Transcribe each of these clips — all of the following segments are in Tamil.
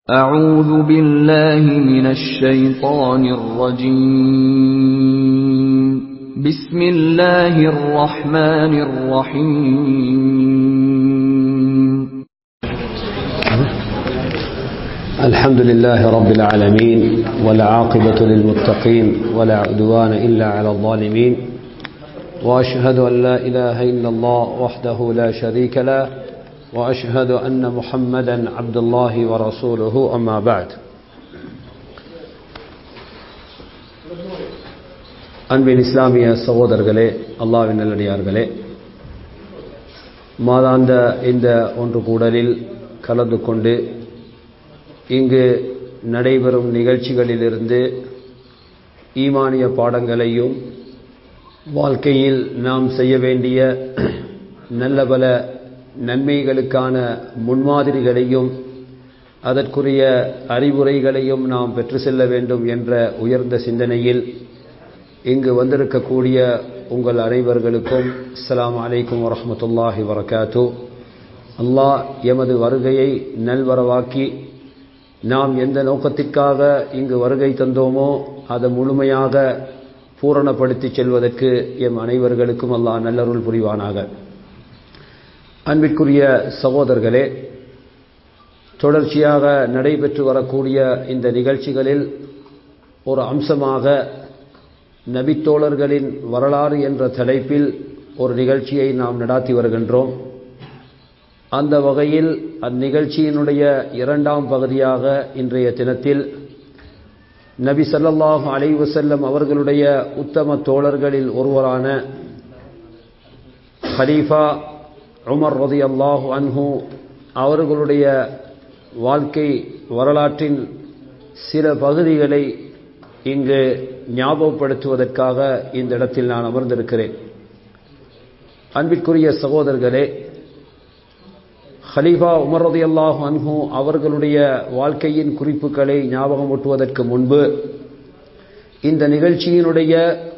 أعوذ بالله من الشيطان الرجيم بسم الله الرحمن الرحيم الحمد لله رب العالمين والعاقبة للمتقين ولا عدوان إلا على الظالمين وأشهد أن لا إله إلا الله وحده لا شريك له وأشهد أن محمدا عبد الله ورسوله أما بعد அன்பின் இஸ்லாமிய சகோதரர்களே அல்லாவின் நல்லடியார்களே மாதாந்த இந்த ஒன்று கூடலில் கலந்து கொண்டு இங்கு நடைபெறும் நிகழ்ச்சிகளிலிருந்து ஈமானிய பாடங்களையும் வாழ்க்கையில் நாம் செய்ய வேண்டிய நல்ல பல நன்மைகளுக்கான முன்மாதிரிகளையும் அதற்குரிய அறிவுரைகளையும் நாம் பெற்று செல்ல வேண்டும் என்ற உயர்ந்த சிந்தனையில் இங்கு வந்திருக்கக்கூடிய உங்கள் அனைவர்களுக்கும் அஸ்லாம் அலைக்கும் வரமத்துல்லாஹி வரகாத்து அல்லாஹ் எமது வருகையை நல்வரவாக்கி நாம் எந்த நோக்கத்திற்காக இங்கு வருகை தந்தோமோ அதை முழுமையாக பூரணப்படுத்தி செல்வதற்கு எம் அனைவர்களுக்கும் அல்லாஹ் நல்லருள் புரிவானாக அன்பிற்குரிய சகோதரர்களே தொடர்ச்சியாக நடைபெற்று வரக்கூடிய இந்த நிகழ்ச்சிகளில் ஒரு அம்சமாக நபித்தோழர்களின் வரலாறு என்ற தலைப்பில் ஒரு நிகழ்ச்சியை நாம் நடாத்தி வருகின்றோம் அந்த வகையில் அந்நிகழ்ச்சியினுடைய இரண்டாம் பகுதியாக இன்றைய தினத்தில் நபி சல்லல்லாஹு அலைவசல்லம் அவர்களுடைய உத்தம தோழர்களில் ஒருவரான ஹலீஃபா உமர் ரதி அல்லாஹு அன்ஹு அவர்களுடைய வாழ்க்கை வரலாற்றின் சில பகுதிகளை இங்கு ஞாபகப்படுத்துவதற்காக இந்த இடத்தில் நான் அமர்ந்திருக்கிறேன் அன்பிற்குரிய சகோதரர்களே ஹலீஃபா உமர் ரதி அல்லாஹு அன்ஹு அவர்களுடைய வாழ்க்கையின் குறிப்புகளை ஞாபகம் ஊட்டுவதற்கு முன்பு இந்த நிகழ்ச்சியினுடைய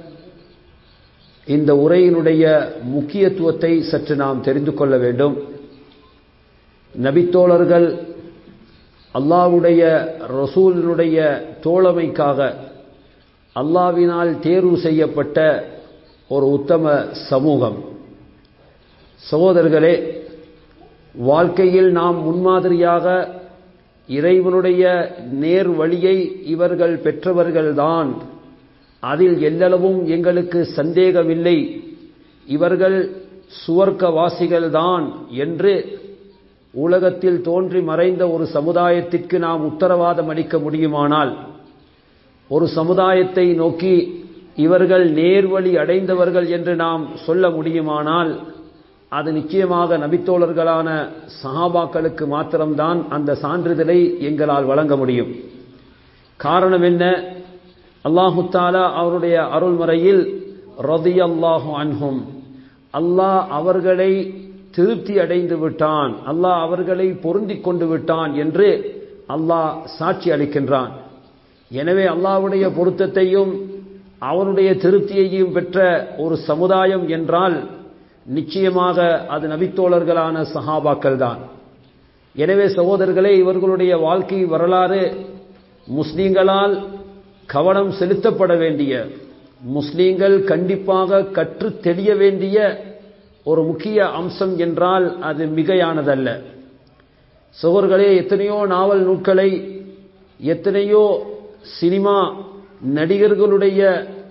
இந்த உரையினுடைய முக்கியத்துவத்தை சற்று நாம் தெரிந்து கொள்ள வேண்டும் நபித்தோழர்கள் அல்லாவுடைய ரசூலினுடைய தோழமைக்காக அல்லாவினால் தேர்வு செய்யப்பட்ட ஒரு உத்தம சமூகம் சகோதரர்களே வாழ்க்கையில் நாம் முன்மாதிரியாக இறைவனுடைய நேர் வழியை இவர்கள் பெற்றவர்கள்தான் அதில் எல்லளவும் எங்களுக்கு சந்தேகமில்லை இவர்கள் சுவர்க்கவாசிகள்தான் என்று உலகத்தில் தோன்றி மறைந்த ஒரு சமுதாயத்திற்கு நாம் உத்தரவாதம் அளிக்க முடியுமானால் ஒரு சமுதாயத்தை நோக்கி இவர்கள் நேர்வழி அடைந்தவர்கள் என்று நாம் சொல்ல முடியுமானால் அது நிச்சயமாக நபித்தோழர்களான சஹாபாக்களுக்கு மாத்திரம்தான் அந்த சான்றிதழை எங்களால் வழங்க முடியும் காரணம் என்ன அல்லாஹு தாலா அவருடைய அருள்முறையில் ரதி அல்லாஹு அன்ஹும் அல்லாஹ் அவர்களை திருப்தி அடைந்து விட்டான் அல்லாஹ் அவர்களை பொருந்தி கொண்டு விட்டான் என்று அல்லாஹ் சாட்சி அளிக்கின்றான் எனவே அல்லாஹ்வுடைய பொருத்தத்தையும் அவனுடைய திருப்தியையும் பெற்ற ஒரு சமுதாயம் என்றால் நிச்சயமாக அது நபித்தோழர்களான சஹாபாக்கள் தான் எனவே சகோதரர்களே இவர்களுடைய வாழ்க்கை வரலாறு முஸ்லீம்களால் கவனம் செலுத்தப்பட வேண்டிய முஸ்லீம்கள் கண்டிப்பாக கற்று தெளிய வேண்டிய ஒரு முக்கிய அம்சம் என்றால் அது மிகையானதல்ல சோர்களே எத்தனையோ நாவல் நூல்களை எத்தனையோ சினிமா நடிகர்களுடைய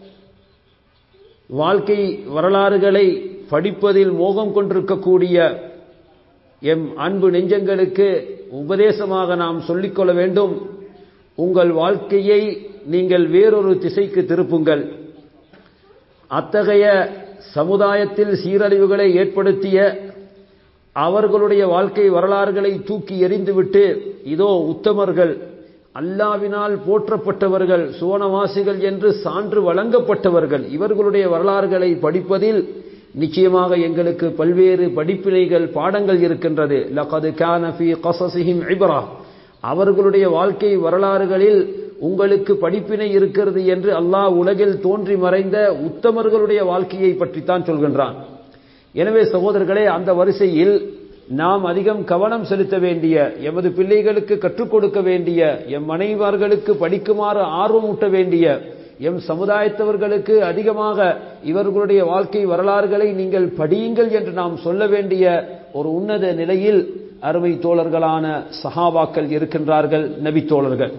வாழ்க்கை வரலாறுகளை படிப்பதில் மோகம் கொண்டிருக்கக்கூடிய எம் அன்பு நெஞ்சங்களுக்கு உபதேசமாக நாம் சொல்லிக்கொள்ள வேண்டும் உங்கள் வாழ்க்கையை நீங்கள் வேறொரு திசைக்கு திருப்புங்கள் அத்தகைய சமுதாயத்தில் சீரழிவுகளை ஏற்படுத்திய அவர்களுடைய வாழ்க்கை வரலாறுகளை தூக்கி எறிந்துவிட்டு இதோ உத்தமர்கள் அல்லாவினால் போற்றப்பட்டவர்கள் சுவனவாசிகள் என்று சான்று வழங்கப்பட்டவர்கள் இவர்களுடைய வரலாறுகளை படிப்பதில் நிச்சயமாக எங்களுக்கு பல்வேறு படிப்பினைகள் பாடங்கள் இருக்கின்றது லகது கானஃபி கசசிஹிம் இப்ரா அவர்களுடைய வாழ்க்கை வரலாறுகளில் உங்களுக்கு படிப்பினை இருக்கிறது என்று அல்லாஹ் உலகில் தோன்றி மறைந்த உத்தமர்களுடைய வாழ்க்கையை பற்றித்தான் சொல்கின்றான் எனவே சகோதரர்களே அந்த வரிசையில் நாம் அதிகம் கவனம் செலுத்த வேண்டிய எமது பிள்ளைகளுக்கு கற்றுக் கொடுக்க வேண்டிய எம் மனைவர்களுக்கு படிக்குமாறு ஆர்வமூட்ட வேண்டிய எம் சமுதாயத்தவர்களுக்கு அதிகமாக இவர்களுடைய வாழ்க்கை வரலாறுகளை நீங்கள் படியுங்கள் என்று நாம் சொல்ல வேண்டிய ஒரு உன்னத நிலையில் அருமை தோழர்களான சஹாபாக்கள் இருக்கின்றார்கள் நபித்தோழர்கள்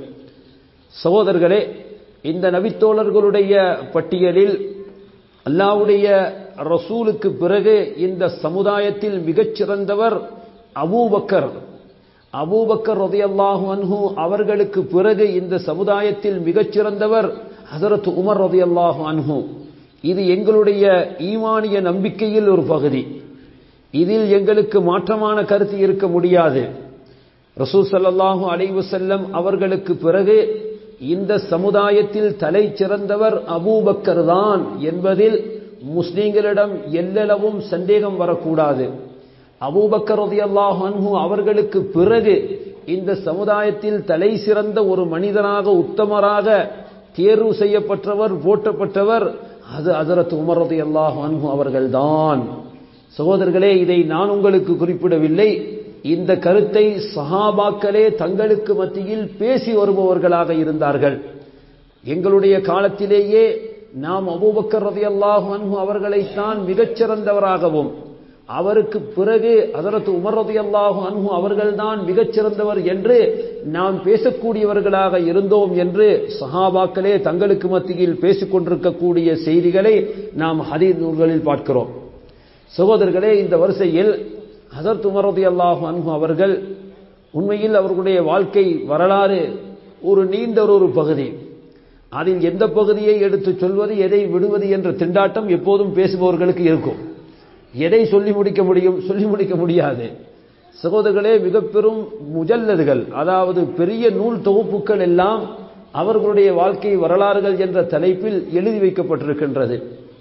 சகோதரர்களே இந்த நபித்தோழர்களுடைய பட்டியலில் அல்லாவுடைய ரசூலுக்கு பிறகு இந்த சமுதாயத்தில் மிகச்சிறந்தவர் அபூபக்கர் அபூபக்கர் ரதியல்லாஹு அன்ஹு அவர்களுக்கு பிறகு இந்த சமுதாயத்தில் மிகச்சிறந்தவர் ஹசரத் உமர் ரதியல்லாஹு அன்ஹு இது எங்களுடைய ஈமானிய நம்பிக்கையில் ஒரு பகுதி இதில் எங்களுக்கு மாற்றமான கருத்து இருக்க முடியாது ரசூல் சல்லாஹூ அலைவசல்லம் அவர்களுக்கு பிறகு இந்த சமுதாயத்தில் தலை சிறந்தவர் அபூபக்கர் தான் என்பதில் முஸ்லீம்களிடம் எல்லளவும் சந்தேகம் வரக்கூடாது அபூபக்கர் ரதியல்லாஹு அன்ஹு அவர்களுக்கு பிறகு இந்த சமுதாயத்தில் தலை சிறந்த ஒரு மனிதனாக உத்தமராக தேர்வு செய்யப்பட்டவர் போட்டப்பட்டவர் அது அதரத் உமர் ரதியல்லாஹு அன்ஹு அவர்கள்தான் சகோதரர்களே இதை நான் உங்களுக்கு குறிப்பிடவில்லை இந்த கருத்தை சஹாபாக்களே தங்களுக்கு மத்தியில் பேசி வருபவர்களாக இருந்தார்கள் எங்களுடைய காலத்திலேயே நாம் அபூபக்கர் ரதியல்லாஹு அன்ஹு அவர்களைத்தான் மிகச்சிறந்தவராகவும் அவருக்கு பிறகு அதரத்து உமர் ரதியல்லாஹு அன்ஹு அவர்கள்தான் மிகச்சிறந்தவர் என்று நாம் பேசக்கூடியவர்களாக இருந்தோம் என்று சஹாபாக்களே தங்களுக்கு மத்தியில் பேசிக் கொண்டிருக்கக்கூடிய செய்திகளை நாம் ஹதீர் நூல்களில் பார்க்கிறோம் சகோதரர்களே இந்த வரிசையில் ஹசரத் உமரதி அல்லாஹு அன்ஹு அவர்கள் உண்மையில் அவர்களுடைய வாழ்க்கை வரலாறு ஒரு நீண்ட ஒரு பகுதி அதில் எந்த பகுதியை எடுத்து சொல்வது எதை விடுவது என்ற திண்டாட்டம் எப்போதும் பேசுபவர்களுக்கு இருக்கும் எதை சொல்லி முடிக்க முடியும் சொல்லி முடிக்க முடியாது சகோதரர்களே மிக பெரும் முஜல்லதுகள் அதாவது பெரிய நூல் தொகுப்புகள் எல்லாம் அவர்களுடைய வாழ்க்கை வரலாறுகள் என்ற தலைப்பில் எழுதி வைக்கப்பட்டிருக்கின்றது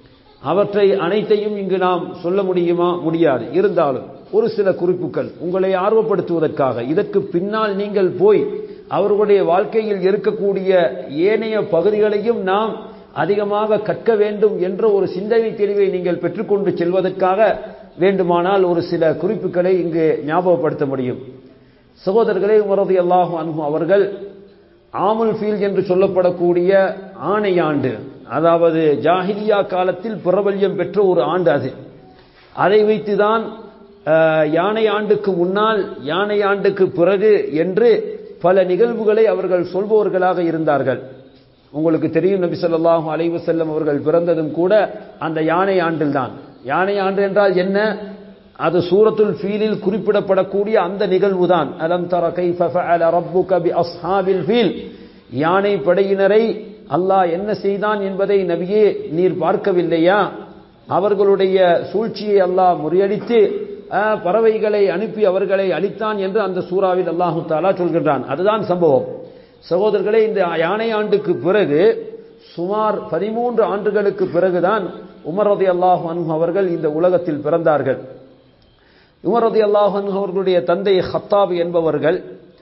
அவற்றை அனைத்தையும் இங்கு நாம் சொல்ல முடியுமா முடியாது இருந்தாலும் ஒரு சில குறிப்புகள் உங்களை ஆர்வப்படுத்துவதற்காக இதற்கு பின்னால் நீங்கள் போய் அவர்களுடைய வாழ்க்கையில் இருக்கக்கூடிய ஏனைய பகுதிகளையும் நாம் அதிகமாக கற்க வேண்டும் என்ற ஒரு சிந்தனை தெளிவை நீங்கள் பெற்றுக்கொண்டு செல்வதற்காக வேண்டுமானால் ஒரு சில குறிப்புகளை இங்கு ஞாபகப்படுத்த முடியும் சகோதரர்களே உமரது அல்லாஹு அன்ஹு அவர்கள் ஆமுல் ஃபீல் என்று சொல்லப்படக்கூடிய ஆணையாண்டு அதாவது ஜாஹிலியா காலத்தில் பிரபல்யம் பெற்ற ஒரு ஆண்டு அது அதை வைத்துதான் யானை ஆண்டுக்கு முன்னால் யானை ஆண்டுக்கு பிறகு என்று பல நிகழ்வுகளை அவர்கள் சொல்பவர்களாக இருந்தார்கள் உங்களுக்கு தெரியும் நபி சொல்லாஹு அலைவு செல்லம் அவர்கள் பிறந்ததும் கூட அந்த யானை ஆண்டில்தான் யானை ஆண்டு என்றால் என்ன அது சூரத்துல் ஃபீலில் குறிப்பிடப்படக்கூடிய அந்த நிகழ்வு தான் அலம் தர கைஃப ஃபஅல ரப்புக பி அஸ்ஹாபில் ஃபீல் யானை படையினரை அல்லாஹ் என்ன செய்தான் என்பதை நபியே நீர் பார்க்கவில்லையா அவர்களுடைய சூழ்ச்சியை அல்லாஹ் முறியடித்து பறவைகளை அனுப்பி அவர்களை அளித்தான் என்று அந்த சூறாவில் அல்லாஹு தாலா சொல்கின்றான் அதுதான் சம்பவம் சகோதரர்களே இந்த யானை ஆண்டுக்கு பிறகு சுமார் பதிமூன்று ஆண்டுகளுக்கு பிறகுதான் உமரதி அல்லாஹு அன்ஹு அவர்கள் இந்த உலகத்தில் பிறந்தார்கள் உமரதி அல்லாஹு அன்ஹு அவர்களுடைய தந்தை ஹத்தாப் என்பவர்கள்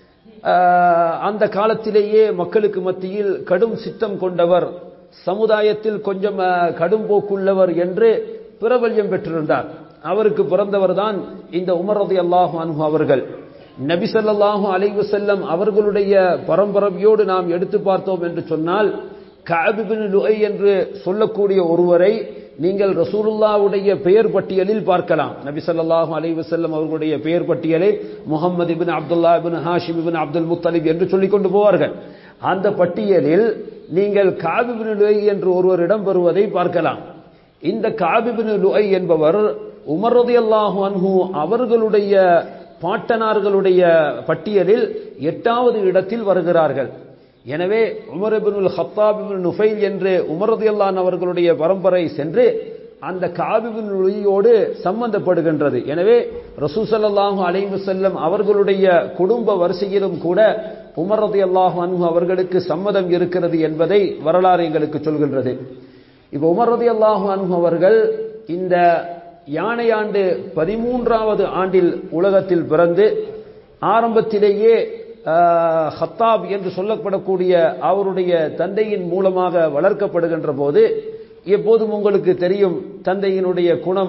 அந்த காலத்திலேயே மக்களுக்கு மத்தியில் கடும் சித்தம் கொண்டவர் சமுதாயத்தில் கொஞ்சம் கடும் போக்குள்ளவர் என்று பிரபல்யம் பெற்றிருந்தார் அவருக்கு பிறந்தவர் தான் இந்த உமரதி அல்லாஹு அன்ஹு அவர்கள் நபி சல்லாஹூ அலைவு செல்லம் அவர்களுடைய பரம்பரையோடு நாம் எடுத்து பார்த்தோம் என்று சொன்னால் காபிபின் லுஐ என்று சொல்லக்கூடிய ஒருவரை நீங்கள் ரசூலுல்லாவுடைய பெயர் பட்டியலில் பார்க்கலாம் நபி சொல்லாஹு அலைவு செல்லம் அவர்களுடைய பெயர் பட்டியலை Muhammad ibn Abdullah ibn Hashim ibn Abdul Muttalib என்று சொல்லிக் கொண்டு போவார்கள் அந்த பட்டியலில் நீங்கள் காபிபின் லுஐ என்று ஒருவர் இடம் பெறுவதை பார்க்கலாம் இந்த காபிபின் லுஐ என்பவர் உமரதி அல்லாஹு அன்ஹு அவர்களுடைய பாட்டனார்களுடைய பட்டியலில் எட்டாவது இடத்தில் வருகிறார்கள் எனவே உமரபினுல் ஹத்தாபிபின் நுஃபைல் என்று உமரதியல்லான் அவர்களுடைய பரம்பரை சென்று அந்த காபிபின் ஒளியோடு சம்பந்தப்படுகின்றது எனவே ரசூசல்லாஹு அலைவு செல்லம் அவர்களுடைய குடும்ப வரிசையிலும் கூட உமரதி அல்லாஹு அன்பு அவர்களுக்கு சம்மதம் இருக்கிறது என்பதை வரலாறு எங்களுக்கு சொல்கின்றது இப்போ உமரதி அல்லாஹு அன்பு அவர்கள் இந்த யானை ஆண்டு பதிமூன்றாவது ஆண்டில் உலகத்தில் பிறந்து ஆரம்பத்திலேயே ஹத்தாப் என்று சொல்லப்படக்கூடிய அவருடைய தந்தையின் மூலமாக வளர்க்கப்படுகின்ற போது எப்போதும் உங்களுக்கு தெரியும் தந்தையினுடைய குணம்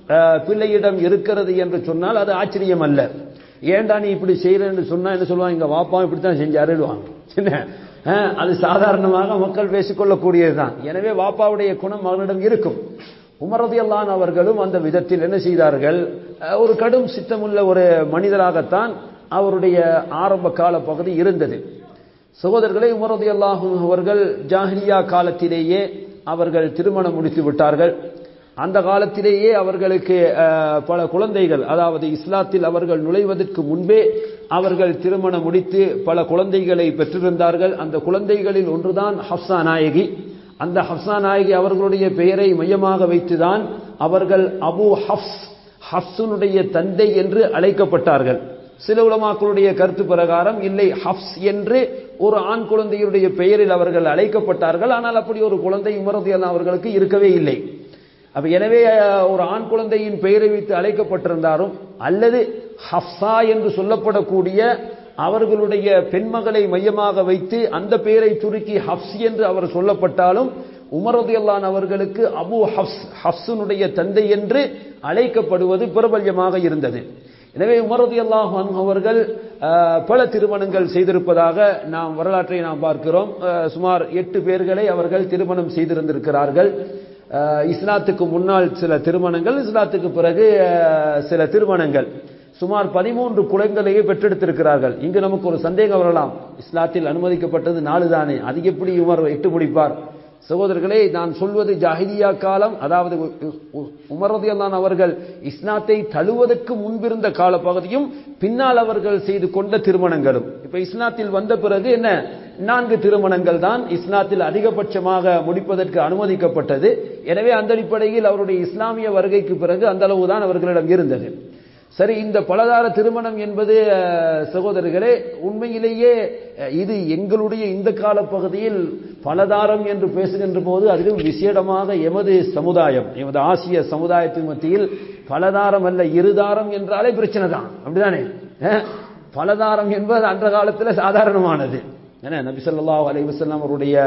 அஹ், பிள்ளையிடம் இருக்கிறது என்று சொன்னால் அது ஆச்சரியம் அல்ல ஏன்டா நீ இப்படி செய்யறன்னு சொன்னா என்ன சொல்லுவாங்க எங்க வாப்பா இப்படித்தான் செஞ்சாருடுவாங்க என்ன அஹ், அது சாதாரணமாக மக்கள் பேசிக்கொள்ளக்கூடியதுதான் எனவே வாப்பாவுடைய குணம் மகனிடம் இருக்கும் உமரதியல்லான் அவர்களும் அந்த விதத்தில் என்ன செய்தார்கள் அஹ், ஒரு கடும் சித்தமுள்ள ஒரு மனிதராகத்தான் அவருடைய ஆரம்ப கால பகுதி இருந்தது சகோதரர்களை உமரதி அல்லாஹும் அவர்கள் ஜாஹிலியா காலத்திலேயே அவர்கள் திருமணம் முடித்து விட்டார்கள் அந்த காலத்திலேயே அவர்களுக்கு அஹ், பல குழந்தைகள் அதாவது இஸ்லாத்தில் அவர்கள் நுழைவதற்கு முன்பே அவர்கள் திருமணம் முடித்து பல குழந்தைகளை பெற்றிருந்தார்கள் அந்த குழந்தைகளில் ஒன்றுதான் ஹப்சா நாயகி அந்த ஹப்சா நாயகி அவர்களுடைய பெயரை மையமாக வைத்துதான் அவர்கள் அபு ஹப்ஸ் ஹப்ஸுனுடைய தந்தை என்று அழைக்கப்பட்டார்கள் சில உலமாக்களுடைய கருத்து பிரகாரம் இல்லை ஹப்ஸ் என்று ஒரு ஆண் குழந்தையுடைய பெயரில் அவர்கள் அழைக்கப்பட்டார்கள் ஆனால் அப்படி ஒரு குழந்தை உமரதியல்லாம் அவர்களுக்கு இருக்கவே இல்லை அப்ப எனவே அஹ், ஒரு ஆண் குழந்தையின் பெயரை வைத்து அழைக்கப்பட்டிருந்தாலும் அல்லது ஹப்சா என்று சொல்லப்படக்கூடிய அவர்களுடைய பெண்மகளை மையமாக வைத்து அந்த பெயரை சுருக்கி ஹப்ஸ் என்று அவர் சொல்லப்பட்டாலும் உமரதியல்லான் அவர்களுக்கு அபு ஹப்ஸ் ஹப்ஸுனுடைய தந்தை என்று அழைக்கப்படுவது பிரபல்யமாக இருந்தது எனவே உமரதி அல்லாஹ் அவர்கள் அஹ், பல திருமணங்கள் செய்திருப்பதாக நாம் வரலாற்றை நாம் பார்க்கிறோம் அஹ், சுமார் எட்டு பேர்களை அவர்கள் திருமணம் செய்திருந்திருக்கிறார்கள் அஹ், இஸ்லாத்துக்கு முன்னால் சில திருமணங்கள் இஸ்லாத்துக்கு பிறகு அஹ், சில திருமணங்கள் சுமார் பதிமூன்று குழந்தைகளையே பெற்றெடுத்திருக்கிறார்கள் இங்கு நமக்கு ஒரு சந்தேகம் வரலாம் இஸ்லாத்தில் அனுமதிக்கப்பட்டது நாலு தானே அது எப்படி உமர் எட்டு முடிப்பார் சகோதரர்களே நான் சொல்வது ஜாஹிலியா காலம் அதாவது உமரதியல்லான் அவர்கள் இஸ்லாத்தை தழுவதற்கு முன்பிருந்த கால பகுதியும் பின்னால் அவர்கள் செய்து கொண்ட திருமணங்களும் இப்ப இஸ்லாத்தில் வந்த பிறகு என்ன நான்கு திருமணங்கள் தான் இஸ்லாத்தில் அதிகபட்சமாக முடிப்பதற்கு அனுமதிக்கப்பட்டது எனவே அந்த அடிப்படையில் அவருடைய இஸ்லாமிய வருகைக்கு பிறகு அந்த அளவுதான் அவர்களிடம் இருந்தது சரி இந்த பலதார திருமணம் என்பது அஹ், சகோதரர்களே உண்மையிலேயே அஹ், இது எங்களுடைய இந்த கால பகுதியில் பலதாரம் என்று பேசுகின்ற போது அதிலும் விசேடமாக எமது சமுதாயம் எமது ஆசிய சமுதாயத்தின் மத்தியில் பலதாரம் அல்ல இருதாரம் என்றாலே பிரச்சனை தான் அப்படிதானே அஹ், பலதாரம் என்பது அன்ற காலத்தில் சாதாரணமானது என்ன நபி ஸல்லல்லாஹு அலைஹி வஸல்லம் அவருடைய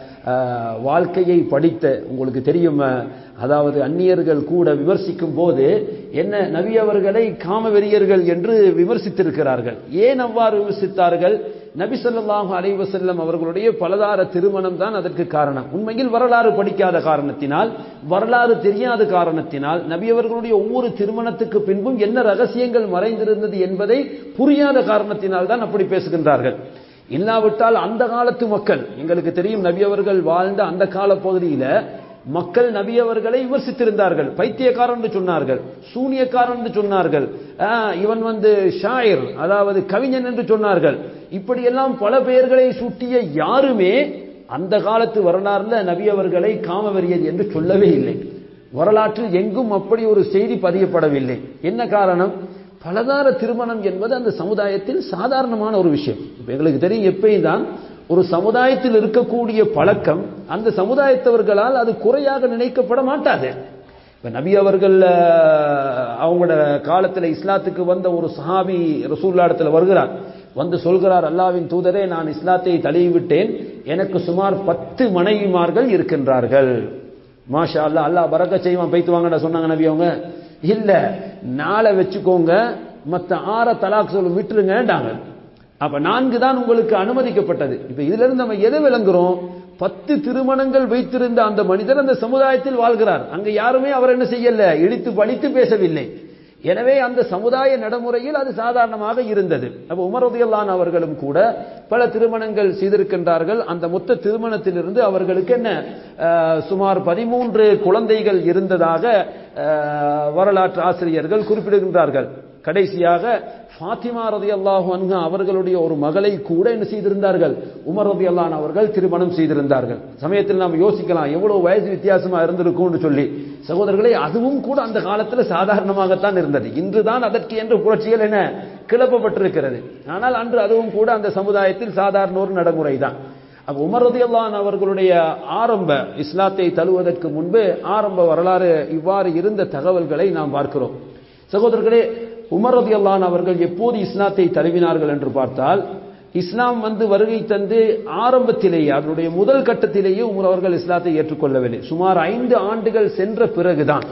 அஹ், வாழ்க்கையை படித்த உங்களுக்கு தெரியும் அஹ், அதாவது அந்நியர்கள் கூட விமர்சிக்கும் போது என்ன நபி அவர்களை காமவெறியர்கள் என்று விமர்சித்திருக்கிறார்கள் ஏன் அவ்வாறு விமர்சித்தார்கள் நபி ஸல்லல்லாஹு அலைஹி வஸல்லம் அவர்களுடைய பலதார திருமணம் தான் அதற்கு காரணம் உண்மையில் வரலாறு படிக்காத காரணத்தினால் வரலாறு தெரியாத காரணத்தினால் நபி அவர்களுடைய ஒவ்வொரு திருமணத்துக்கு பின்பும் என்ன ரகசியங்கள் மறைந்திருந்தது என்பதை புரியாத காரணத்தினால் தான் அப்படி பேசுகின்றார்கள் இல்லாவிட்டால் அந்த காலத்து மக்கள் எங்களுக்கு தெரியும் நபி அவர்கள் வாழ்ந்த அந்த கால பகுதியில மக்கள் நபி அவர்களை விமர்சித்திருந்தார்கள் பைத்தியக்காரன் என்று சொன்னார்கள் சூனியக்காரன் என்று சொன்னார்கள் ஆ, இவன் வந்து ஷாயர் அதாவது கவிஞன் என்று சொன்னார்கள் இப்படியெல்லாம் பல பெயர்களை சூட்டிய யாருமே அந்த காலத்து வரலாறுல நபி அவர்களை காமவெறியர் என்று சொல்லவே இல்லை வரலாற்றில் எங்கும் அப்படி ஒரு செய்தி பதியப்படவில்லை என்ன காரணம் பலதார திருமணம் என்பது அந்த சமுதாயத்தில் சாதாரணமான ஒரு விஷயம் இப்ப எங்களுக்கு தெரியும் எப்பயும் தான் ஒரு சமுதாயத்தில் இருக்கக்கூடிய பழக்கம் அந்த சமுதாயத்தவர்களால் அது குறையாக நினைக்கப்பட மாட்டாது இப்ப நபி அவர்கள் அஹ், அவங்களோட காலத்துல இஸ்லாத்துக்கு வந்த ஒரு சஹாபி ரசூல்லா இடத்துல வருகிறார் வந்து சொல்கிறார் அல்லாவின் தூதரே நான் இஸ்லாத்தை தழுவிவிட்டேன் எனக்கு சுமார் பத்து மனைவிமார்கள் இருக்கின்றார்கள் மாஷா அல்லாஹ் அல்லாஹ் பறக்க செய்வான் பைத்து வாங்கடா சொன்னாங்க நபி அவங்க இல்ல நாளை வச்சுக்கோங்க மத்த ஆற தலாக் சொல்லு விட்டுருங்கன்றாங்க அப்ப நான்கு தான் உங்களுக்கு அனுமதிக்கப்பட்டது இப்ப இதுல இருந்து நம்ம எதை விளங்குறோம் பத்து திருமணங்கள் வைத்திருந்த அந்த மனிதர் அந்த சமுதாயத்தில் வாழ்கிறார் அங்க யாருமே அவர் என்ன செய்யல இடித்து பழித்து பேசவில்லை எனவே அந்த சமுதாய நடைமுறையில் அது சாதாரணமாக இருந்தது அப்ப உமரதியல்லான் அவர்களும் கூட பல திருமணங்கள் செய்திருக்கின்றார்கள் அந்த மொத்த திருமணத்திலிருந்து அவர்களுக்கு என்ன அஹ், சுமார் பதிமூன்று குழந்தைகள் இருந்ததாக அஹ், வரலாற்று ஆசிரியர்கள் குறிப்பிடுகின்றார்கள் கடைசியாக ஃபாத்திமா ரதி அல்லாஹு அன்ஹா அவர்களுடைய ஒரு மகளை கூட என்ன செய்திருந்தார்கள் உமர் ரதி அல்லான் அவர்கள் திருமணம் செய்திருந்தார்கள் சமயத்தில் நாம் யோசிக்கலாம் எவ்வளவு வயசு வித்தியாசமா இருந்திருக்கும்னு சொல்லி சகோதரர்களே அதுவும் கூட அந்த காலத்தில் சாதாரணமாகத்தான் இருந்தது இன்றுதான் அதற்கு என்று புரட்சிகள் என்ன கிளப்பப்பட்டிருக்கிறது ஆனால் அன்று அதுவும் கூட அந்த சமுதாயத்தில் சாதாரண ஒரு நடைமுறை தான் அப்ப உமர் ரதியல்லான் அவர்களுடைய ஆரம்ப இஸ்லாத்தை தழுவதற்கு முன்பு ஆரம்ப வரலாறு இவ்வாறு இருந்த தகவல்களை நாம் பார்க்கிறோம் சகோதரர்களே உமர் ரதியல்லான் அவர்கள் எப்போது இஸ்லாத்தை தழுவினார்கள் என்று பார்த்தால் இஸ்லாம் வந்து வருகை தந்து ஆரம்பத்திலேயே அதனுடைய முதல் கட்டத்திலேயே உமர் அவர்கள் இஸ்லாத்தை ஏற்றுக்கொள்ளவில்லை சுமார் ஐந்து ஆண்டுகள் சென்ற பிறகுதான்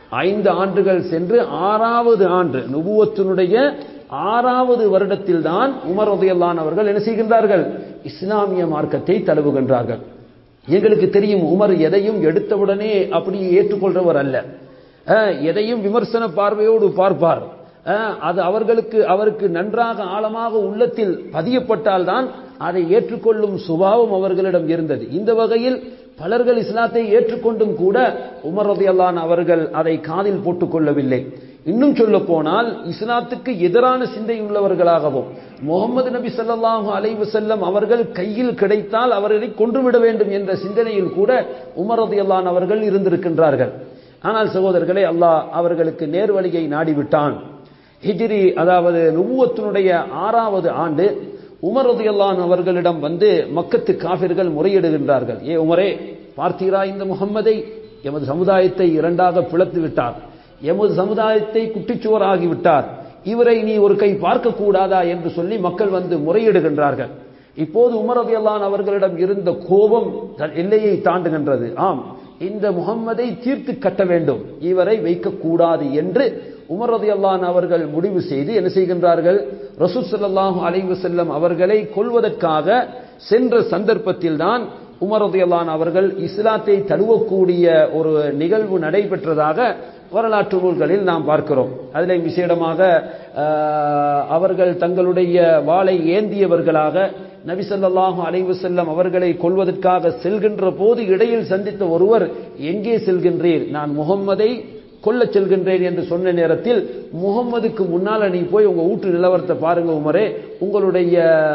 ஐந்து ஆண்டுகள் சென்று ஆறாவது ஆண்டு நுபுவத்தினுடைய ஆறாவது வருடத்தில் தான் உமர் ரதியல்லான் அவர்கள் என்ன செய்கின்றார்கள் இஸ்லாமிய மார்க்கத்தை தழுவுகின்றார்கள் எங்களுக்கு தெரியும் உமர் எதையும் எடுத்தவுடனே அப்படி ஏற்றுக்கொள்றவர் அல்ல அஹ், எதையும் விமர்சன பார்வையோடு பார்ப்பார் அஹ், அது அவர்களுக்கு அவருக்கு நன்றாக ஆழமாக உள்ளத்தில் பதியப்பட்டால்தான் அதை ஏற்றுக்கொள்ளும் சுபாவம் அவர்களிடம் இருந்தது இந்த வகையில் பலர்கள் இஸ்லாத்தை ஏற்றுக்கொண்டும் கூட உமர் ரதியல்லான் அவர்கள் அதை காதில் போட்டுக் கொள்ளவில்லை இன்னும் சொல்ல போனால் இஸ்லாத்துக்கு எதிரான சிந்தை உள்ளவர்களாகவும் முகமது நபி ஸல்லல்லாஹு அலைஹி வஸல்லம் அவர்கள் கையில் கிடைத்தால் அவர்களை கொன்றுவிட வேண்டும் என்ற சிந்தனையில் கூட உமர் ரதியல்லான் அவர்கள் இருந்திருக்கின்றார்கள் ஆனால் சகோதரர்களே அல்லாஹ் அவர்களுக்கு நேர்வழியை நாடிவிட்டான் ஹிஜ்ரி அதாவது நுபுவத்தினுடைய ஆறாவது ஆண்டு உமர் ரதியல்லான் அவர்களிடம் வந்து மக்கத்து காபிர்கள் முறையிடுகின்றார்கள் ஏ உமரே பார்த்தீரா இந்த முகம்மதை எமது சமுதாயத்தை இரண்டாக பிளத்து விட்டார் எமது சமுதாயத்தை குட்டிச்சுவராகி விட்டார் இவரை நீ ஒரு கை பார்க்க கூடாதா என்று சொல்லி மக்கள் வந்து முறையிடுகின்றார்கள் இப்போது உமர் ரதியல்லான் அவர்களிடம் இருந்த கோபம் தன் எல்லையை தாண்டுகின்றது ஆம் இந்த முகம்மதை தீர்த்து கட்ட வேண்டும் இவரை வைக்கக்கூடாது என்று உமர் ரதியல்லான் அவர்கள் முடிவு செய்து என்ன செய்கின்றார்கள் ரசூல் ஸல்லல்லாஹு அலைஹி வஸல்லம் அவர்களை கொல்வதற்காக சென்ற சந்தர்ப்பத்தில் தான் உமர் ரதியல்லான் அவர்கள் இஸ்லாத்தை தழுவக்கூடிய ஒரு நிகழ்வு நடைபெற்றதாக வரலாற்று நூல்களில் நாம் பார்க்கிறோம் அதில் விசேடமாக ஆஹ், அவர்கள் தங்களுடைய வாளை ஏந்தியவர்களாக நபி ஸல்லல்லாஹு அலைஹி வஸல்லம் அவர்களை கொல்வதற்காக செல்கின்ற போது இடையில் சந்தித்த ஒருவர் எங்கே செல்கின்றீர் நான் முகம்மதை கொல்லச் செல்கின்றேன் என்று சொன்ன நேரத்தில் முகம்மதுக்கு முன்னால நீ போய் உங்க வீட்டு நிலவரத்தை பாருங்க உமரே உங்களுடைய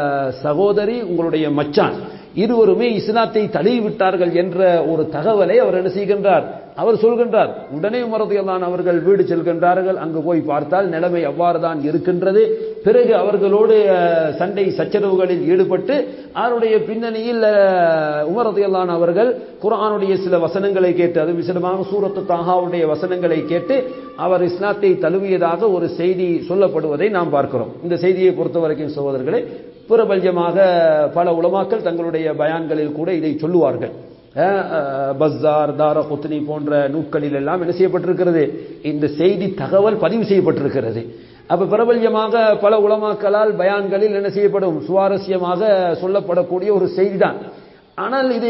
சகோதரி உங்களுடைய மச்சான் இருவருமே இஸ்லாத்தை தழுவி விட்டார்கள் என்ற ஒரு தகவலை அவர் என்ன செய்கின்றார் அவர் சொல்கின்றார் உடனே உமரதியல்லான் அவர்கள் வீடு செல்கின்றார்கள் அங்கு போய் பார்த்தால் நிலைமை அவ்வாறு தான் இருக்கின்றது பிறகு அவர்களோடு அஹ், சண்டை சச்சரவுகளில் ஈடுபட்டு அவருடைய பின்னணியில் அஹ், உமரதியல்லான் அவர்கள் குர்ஆனுடைய சில வசனங்களை கேட்டு அது விசேடமாக சூரத்து தாகாவுடைய வசனங்களை கேட்டு அவர் இஸ்லாத்தை தழுவியதாக ஒரு செய்தி சொல்லப்படுவதை நாம் பார்க்கிறோம் இந்த செய்தியை பொறுத்த வரைக்கும் சகோதரர்களே பிரபல்யமாக பல உலமாக்கள் தங்களுடைய பயான்களில் கூட இதை சொல்லுவார்கள் அஹ், அஹ், பஸ்ஸார் தார குத்னி போன்ற நூட்களில் எல்லாம் என்ன செய்யப்பட்டிருக்கிறது இந்த செய்தி தகவல் பதிவு செய்யப்பட்டிருக்கிறது அப்ப பிரபல்யமாக பல உலமாக்களால் பயான்களில் என்ன செய்யப்படும் சுவாரஸ்யமாக சொல்லப்படக்கூடிய ஒரு செய்திதான் ஆனால் இது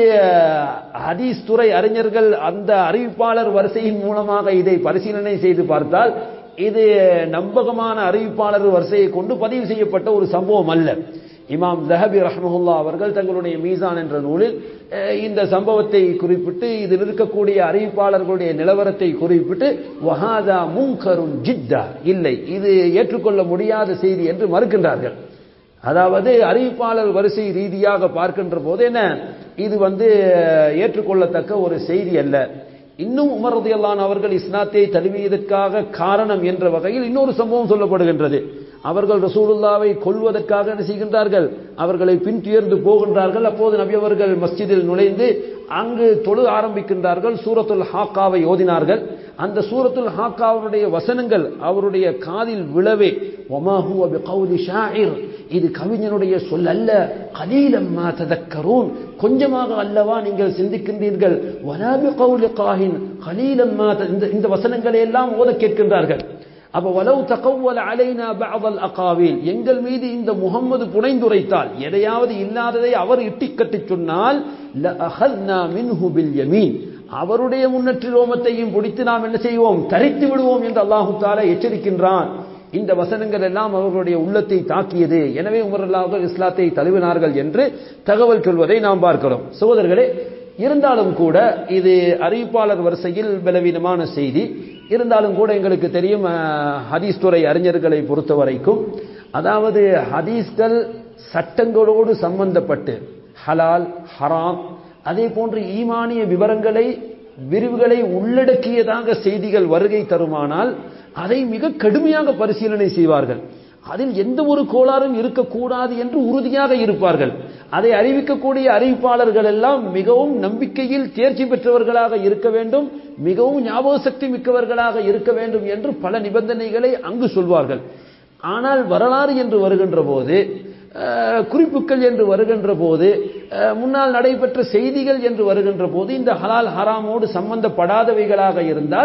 ஹதீஸ் துறை அறிஞர்கள் அந்த அறிவிப்பாளர் வரிசையின் மூலமாக இதை பரிசீலனை செய்து பார்த்தால் இது நம்பகமான அறிவிப்பாளர் வரிசையை கொண்டு பதிவு செய்யப்பட்ட ஒரு சம்பவம் அல்ல இமாம் ஜஹபி ரஹ்மஹுல்லா அவர்கள் தங்களுடைய மீசான் என்ற நூலில் அஹ், இந்த சம்பவத்தை குறிப்பிட்டு இதில் இருக்கக்கூடிய அறிவிப்பாளர்களுடைய நிலவரத்தை குறிப்பிட்டு வஹாதா முங்கருன் ஜித்தா இல்லை இது ஏற்றுக்கொள்ள முடியாத செய்தி என்று மறுக்கின்றார்கள் அதாவது அறிவிப்பாளர் வரிசை ரீதியாக பார்க்கின்ற போது என்ன இது வந்து ஏற்றுக்கொள்ளத்தக்க ஒரு செய்தி அல்ல இன்னும் உமர் ரதியல்லான் அவர்கள் இஸ்லாத்தை தழுவியதற்காக காரணம் என்ற வகையில் இன்னொரு சம்பவம் சொல்லப்படுகின்றது அவர்கள் ரசூலுல்லாவை கொல்வதற்காக என்ன செய்கின்றார்கள் அவர்களை பின்துயர்ந்து போகின்றார்கள் அப்போது நபி அவர்கள் மஸ்ஜிதில் நுழைந்து அங்கு தொழு ஆரம்பிக்கின்றார்கள் சூரத்துல் ஹாக்காவை ஓதினார்கள் அந்த சூரத்துல் ஹாக்காவுடைய வசனங்கள் அவருடைய காதில் விழவே وَمَا هُوَ بِقَوْلِ شَاعِرٍ இது கவிஞனுடைய சொல் அல்ல கலீலம் மா ததக்கரூன் கொஞ்சமாக அல்லவா நீங்கள் சிந்திக்கின்றீர்கள் வலா பிகௌலி காஹின் கலீலம் மா த- இந்த இந்த வசனங்களை எல்லாம் ஓத கேட்கின்றார்கள் அப்ப வலவு தகவல் அலைனா பஅதல் அகாவில் எங்கள் மீது இந்த முகம்மது புனைந்துரைத்தால் எதையாவது இல்லாததை அவர் இட்டிக்கட்டிச் சொன்னால் லஅஹல்னா மின்ஹு பில் யமீன் அவருடைய முன்னற்றி ரோமத்தையும் பிடித்து நாம் என்ன செய்வோம் தரித்து விடுவோம் என்று அல்லாஹு தாலா எச்சரிக்கின்றான் இந்த வசனங்கள் எல்லாம் அவர்களுடைய உள்ளத்தை தாக்கியது எனவே உமரல்லாக இஸ்லாத்தை தழுவினார்கள் என்று தகவல் சொல்வதை நாம் பார்க்கிறோம் சகோதரர்களே இருந்தாலும் கூட இது அறிவிப்பாளர் வரிசையில் பலவீனமான செய்தி இருந்தாலும் கூட எங்களுக்கு தெரியும் அஹ், ஹதீஸ் துறை அறிஞர்களை பொறுத்த வரைக்கும் அதாவது ஹதீஸ்கள் சட்டங்களோடு சம்பந்தப்பட்டு ஹலால் ஹராம் அதே போன்று ஈமானிய விவரங்களை விரிவுகளை உள்ளடக்கியதாக செய்திகள் வருகை தருமானால் அதை மிக கடுமையாக பரிசீலனை செய்வார்கள் அதில் எந்த ஒரு கோளாறும் இருக்கக்கூடாது என்று உறுதியாக இருப்பார்கள் அதை அறிவிக்கக்கூடிய அறிவிப்பாளர்கள் எல்லாம் மிகவும் நம்பிக்கையில் தேர்ச்சி பெற்றவர்களாக இருக்க வேண்டும் மிகவும் ஞாபக சக்தி மிக்கவர்களாக இருக்க வேண்டும் என்று பல நிபந்தனைகளை அங்கு சொல்வார்கள் ஆனால் வரலாறு என்று வருகின்ற போது அஹ், குறிப்புகள் என்று வருகின்ற போது அஹ், முன்னால் நடைபெற்ற செய்திகள் என்று வருகின்ற போது இந்த ஹலால் ஹராமோடு சம்பந்தப்படாதவைகளாக இருந்தால்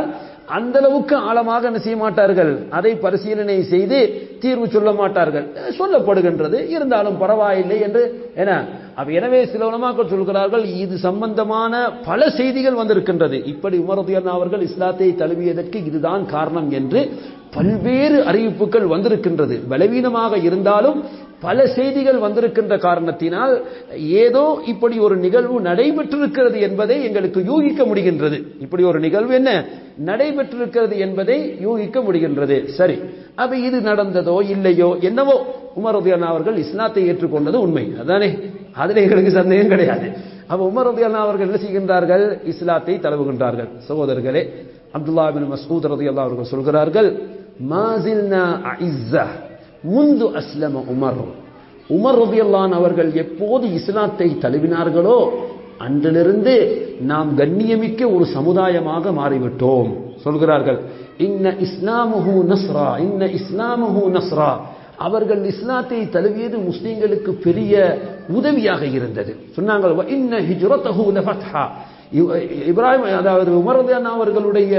அந்த அளவுக்கு ஆழமாக என்ன செய்ய மாட்டார்கள் அதை பரிசீலனை செய்து தீர்வு சொல்ல மாட்டார்கள் சொல்லப்படுகின்றது இருந்தாலும் பரவாயில்லை என்று என அப்ப எனவே சில உலமாக்கள் சொல்கிறார்கள் இது சம்பந்தமான பல செய்திகள் வந்திருக்கின்றது இப்படி உமரதியன் அவர்கள் இஸ்லாத்தை தழுவியதற்கு இதுதான் காரணம் என்று பல்வேறு அறிவிப்புகள் வந்திருக்கின்றது பலவீனமாக இருந்தாலும் பல செய்திகள் வந்திருக்கின்ற காரணத்தினால் ஏதோ இப்படி ஒரு நிகழ்வு நடைபெற்றிருக்கிறது என்பதை எங்களுக்கு யூகிக்க முடிகின்றது இப்படி ஒரு நிகழ்வு என்ன நடைபெற்றிருக்கிறது என்பதை யூகிக்க முடிகின்றது சரி அப்ப இது நடந்ததோ இல்லையோ என்னவோ உமரதியான் அவர்கள் இஸ்லாத்தை ஏற்றுக்கொண்டது உண்மை அதானே அதுல எங்களுக்கு சந்தேகம் கிடையாது அப்ப உமரதியான் அவர்கள் என்ன செய்கின்றார்கள் இஸ்லாத்தை தழுவுகின்றார்கள் சகோதரர்களே அப்துல்லா பின் மசூத் ரதியல்லா அவர்கள் சொல்கிறார்கள் மாசில்னா அஇஸ்ஸா முந்து அஸ்லம உமர் உமர் ரதியல்லான் அவர்கள் எப்போது இஸ்லாத்தை தழுவினார்களோ அன்றிலிருந்து நாம் கண்ணியமிக்க ஒரு சமுதாயமாக மாறிவிட்டோம் சொல்கிறார்கள் இன்ன இஸ்லாமுஹு நஸ்ரா இன்ன இஸ்லாமுஹு நஸ்ரா அவர்கள் இஸ்லாத்தை தழுவியது முஸ்லிம்களுக்கு பெரிய உதவியாக இருந்தது சொன்னாங்க இன்ன ஹிஜ்ரத்தஹு லஃபத்ஹா இப்ராஹிம் அதாவது உமரதியான் அவர்களுடைய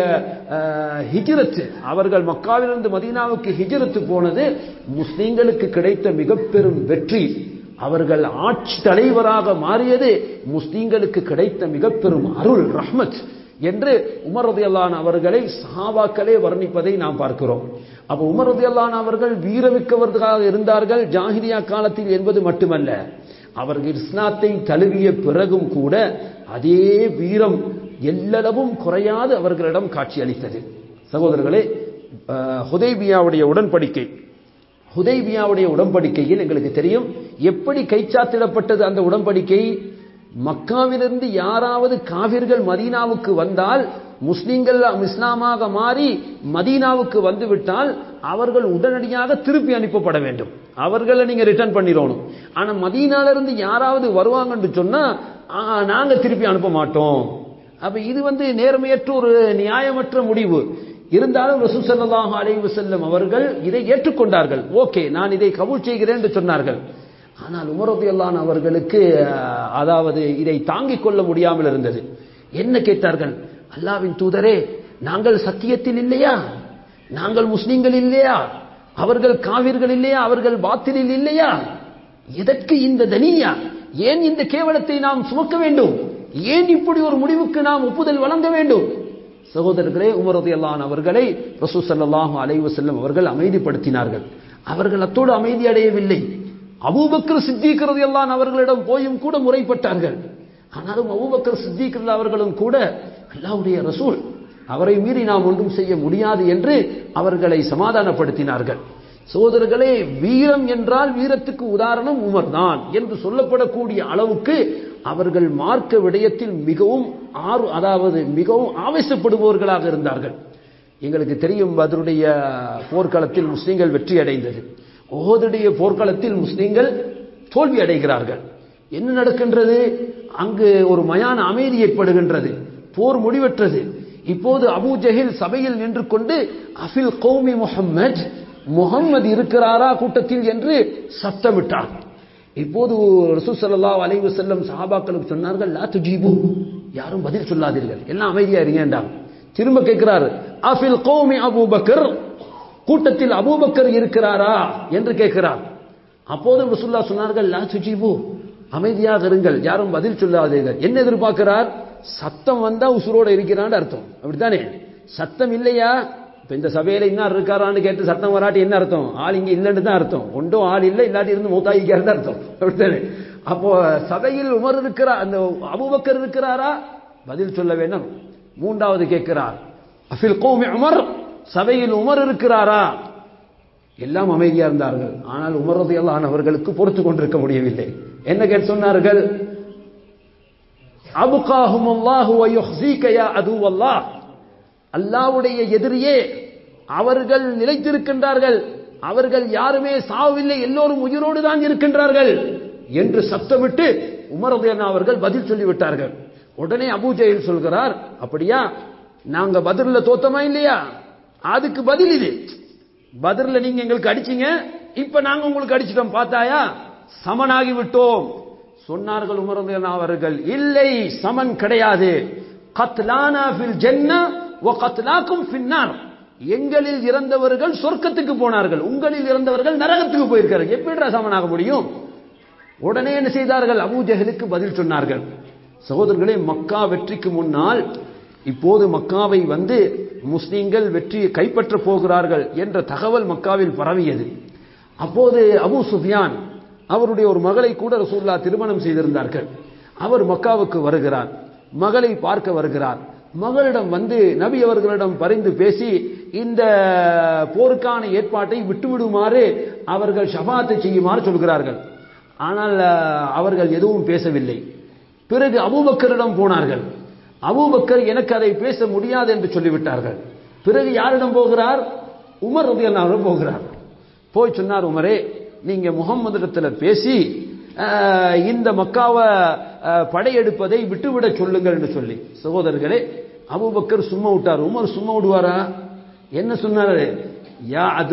ஹிஜ்ரத் அவர்கள் மக்காவிலிருந்து மதீனாவுக்கு ஹிஜ்ரத்து போனது முஸ்லிம்களுக்கு கிடைத்த மிக பெரும் வெற்றி அவர்கள் ஆட்சி தலைவராக மாறியது முஸ்லிம்களுக்கு கிடைத்த மிக பெரும் அருள் ரஹ்மத் என்று உமரதியல்லான் அவர்களை சஹாபாக்களே வர்ணிப்பதை நாம் பார்க்கிறோம் அப்ப உமரதியல்லான் அவர்கள் வீரமிக்கவர்களாக இருந்தார்கள் ஜாகிரியா காலத்தில் என்பது மட்டுமல்ல அவர்கள் இஸ்லாத்தை தழுவிய பிறகும் கூட அதே வீரம் எல்லளவும் குறையாது அவர்களிடம் காட்சி அளித்தது சகோதரர்களே ஹுதைபியாவுடைய உடன்படிக்கை ஹுதைபியாவுடைய உடன்படிக்கையில் எங்களுக்கு தெரியும் எப்படி கைச்சாத்திடப்பட்டது அந்த உடன்படிக்கை மக்காவிலிருந்து யாராவது காவிர்கள் மதீனாவுக்கு வந்தால் முஸ்லிம்கள் இஸ்லாமாக மாறி மதீனாவுக்கு வந்துவிட்டால் அவர்கள் உடனடியாக திருப்பி அனுப்பப்பட வேண்டும் அவர்களை நீங்க ரிட்டர்ன் பண்ணிடணும் ஆனா மதீனால இருந்து யாராவது வருவாங்கன்னு சொன்னா நாங்க திருப்பி அனுப்ப மாட்டோம் அப்ப இது வந்து நேர்மையற்ற ஒரு நியாயமற்ற முடிவு இருந்தாலும் ரசூ சல்லாஹ் அலைவு செல்லும் அவர்கள் இதை ஏற்றுக்கொண்டார்கள் ஓகே நான் இதை கபூல் செய்கிறேன் என்று சொன்னார்கள் ஆனால் உமரதியல்லான் அவர்களுக்கு அதாவது இதை தாங்கிக் கொள்ள முடியாமல் இருந்தது என்ன கேட்டார்கள் அல்லாவின் தூதரே நாங்கள் சத்தியத்தில் இல்லையா நாங்கள் முஸ்லிம்கள் இல்லையா அவர்கள் காவிர்கள் இல்லையா அவர்கள் பாத்திலில் இல்லையா எதற்கு இந்த தனியா ஏன் இந்த கேவலத்தை நாம் சுமக்க வேண்டும் ஏன் இப்படி ஒரு முடிவுக்கு நாம் ஒப்புதல் வழங்க வேண்டும் சகோதரர்களே உமரது அல்லான் அவர்களை ரசூ சல்லாஹு அலைவு செல்லும் அவர்கள் அமைதிப்படுத்தினார்கள் அவர்கள் அத்தோடு அமைதி அடையவில்லை அபூபக்கர் சித்திக்கிறது எல்லாம் அவர்களிடம் போயும் கூட முறைப்பட்டார்கள் ஆனாலும் அபூபக்கர் சித்திக்கிறது அவர்களும் கூட அல்லாவுடைய ரசூல் அவரை மீறி நாம் ஒன்றும் செய்ய முடியாது என்று அவர்களை சமாதானப்படுத்தினார்கள் சோதர்களே வீரம் என்றால் வீரத்துக்கு உதாரணம் உமர் தான் என்று சொல்லப்படக்கூடிய அளவுக்கு அவர்கள் மார்க்க விடயத்தில் மிகவும் ஆறு அதாவது மிகவும் ஆவேசப்படுபவர்களாக இருந்தார்கள் எங்களுக்கு தெரியும் அதனுடைய போர்க்களத்தில் முஸ்லீம்கள் வெற்றி அடைந்தது ஓதுடைய போர்க்களத்தில் முஸ்லீம்கள் தோல்வி அடைகிறார்கள் என்ன நடக்கின்றது அங்கு ஒரு மயான அமைதி ஏற்படுகின்றது போர் முடிவற்றது இப்போது அபு ஜஹில் சபையில் நின்று கொண்டு அஃபில் கௌமி முகம்மது முகம்மது இருக்கிறாரா கூட்டத்தில் என்று சத்தமிட்டார் இப்போது ரசூ சல்லா அலைவு செல்லம் சஹாபாக்களுக்கு சொன்னார்கள் லா துஜீபு யாரும் பதில் சொல்லாதீர்கள் எல்லாம் அமைதியா இருங்கன்றாங்க திரும்ப கேட்கிறார் அஃபில் கௌமி அபூபக்கர் கூட்டத்தில் அபூபக்கர் இருக்கிறாரா என்று கேட்கிறார் அப்போது ரசூல்லா சொன்னார்கள் லா துஜீபு அமைதியாக இருங்கள் யாரும் பதில் சொல்லாதீர்கள் என்ன எதிர்பார்க்கிறார் சத்தம் வந்தா உசுரோட இருக்கிறான்னு அர்த்தம் அப்படித்தானே சத்தம் இல்லையா இப்ப இந்த சபையில இன்னார் இருக்காரான்னு கேட்டு சத்தம் வராட்டி என்ன அர்த்தம் ஆள் இங்க இல்லைன்னு தான் அர்த்தம் ஒன்றும் ஆள் இல்லை இல்லாட்டி இருந்து மூத்தாயிக்கிறது அர்த்தம் அப்படித்தானே அப்போ சபையில் உமர் இருக்கிறா அந்த அபுபக்கர் இருக்கிறாரா பதில் சொல்ல வேண்டும் மூன்றாவது கேட்கிறார் அஃபில் கோமி உமர் சபையில் உமர் இருக்கிறாரா எல்லாம் அமைதியா இருந்தார்கள் ஆனால் உமரது எல்லாம் அவர்களுக்கு பொறுத்து கொண்டிருக்க முடியவில்லை என்ன கேட்டு சொன்னார்கள் அபுகாஹும் அல்லாஹு யா அது அல்லாஹ் அல்லாவுடைய எதிரியே அவர்கள் நிலைத்திருக்கின்றார்கள் அவர்கள் யாருமே சாவில்லை எல்லோரும் உயிரோடு தான் இருக்கின்றார்கள் என்று சத்தமிட்டு உமரதேனா அவர்கள் பதில் சொல்லிவிட்டார்கள் உடனே அபூஜெயில் சொல்கிறார் அப்படியா நாங்க பதிரில் தோத்தமா இல்லையா அதுக்கு பதில் இது பதிரில் நீங்க எங்களுக்கு அடிச்சீங்க இப்ப நாங்க உங்களுக்கு அடிச்சிட்டோம் பார்த்தாயா சமனாகி விட்டோம் சொன்னார்கள் உமரதேனா அவர்கள் இல்லை சமன் கிடையாது கத்லானா ஃபில் ஜன்னா வகத்லாக்கும் ஃபின்னார் எங்களில் இறந்தவர்கள் சொர்க்கத்துக்கு போனார்கள் உங்களில் இறந்தவர்கள் நரகத்துக்கு போயிருக்கார்கள் எப்படி சமனாக முடியும் உடனே என்ன செய்தார்கள் அபூ ஜஹலுக்கு பதில் சொன்னார்கள் சகோதரர்களே மக்கா வெற்றிக்கு முன்னால் இப்போது மக்காவை வந்து முஸ்லிம்கள் வெற்றி கைப்பற்ற போகிறார்கள் என்ற தகவல் மக்காவில் பரவியது அப்போது அபூ சுஃபியான் அவருடைய ஒரு மகளை கூட ரசூல்லா திருமணம் செய்திருந்தார்கள் அவர் மக்காவுக்கு வருகிறார் மகளை பார்க்க வருகிறார் மகளிடம் வந்து நபி அவர்களிடம் பரிந்து பேசி இந்த போருக்கான ஏற்பாட்டை விட்டுவிடுமாறு அவர்கள் ஷபாத்தை செய்யுமாறு சொல்கிறார்கள் ஆனால் அஹ், அவர்கள் எதுவும் பேசவில்லை பிறகு அபூபக்கரிடம் போனார்கள் அபூபக்கர் எனக்கு அதை பேச முடியாது என்று சொல்லிவிட்டார்கள் பிறகு யாரிடம் போகிறார் உமர் ரதியல்லாஹு போகிறார் போய் சொன்னார் உமரே நீங்க முகம்மதிடத்துல பேசி அஹ், இந்த மக்காவை அஹ், படையெடுப்பதை விட்டுவிடச் சொல்லுங்கள் என்று சொல்லி சகோதரர்களே அபூபக்கர் சும்மா விட்டார் உமர் சும்மா விடுவாரா என்ன சொன்னாரு யா அது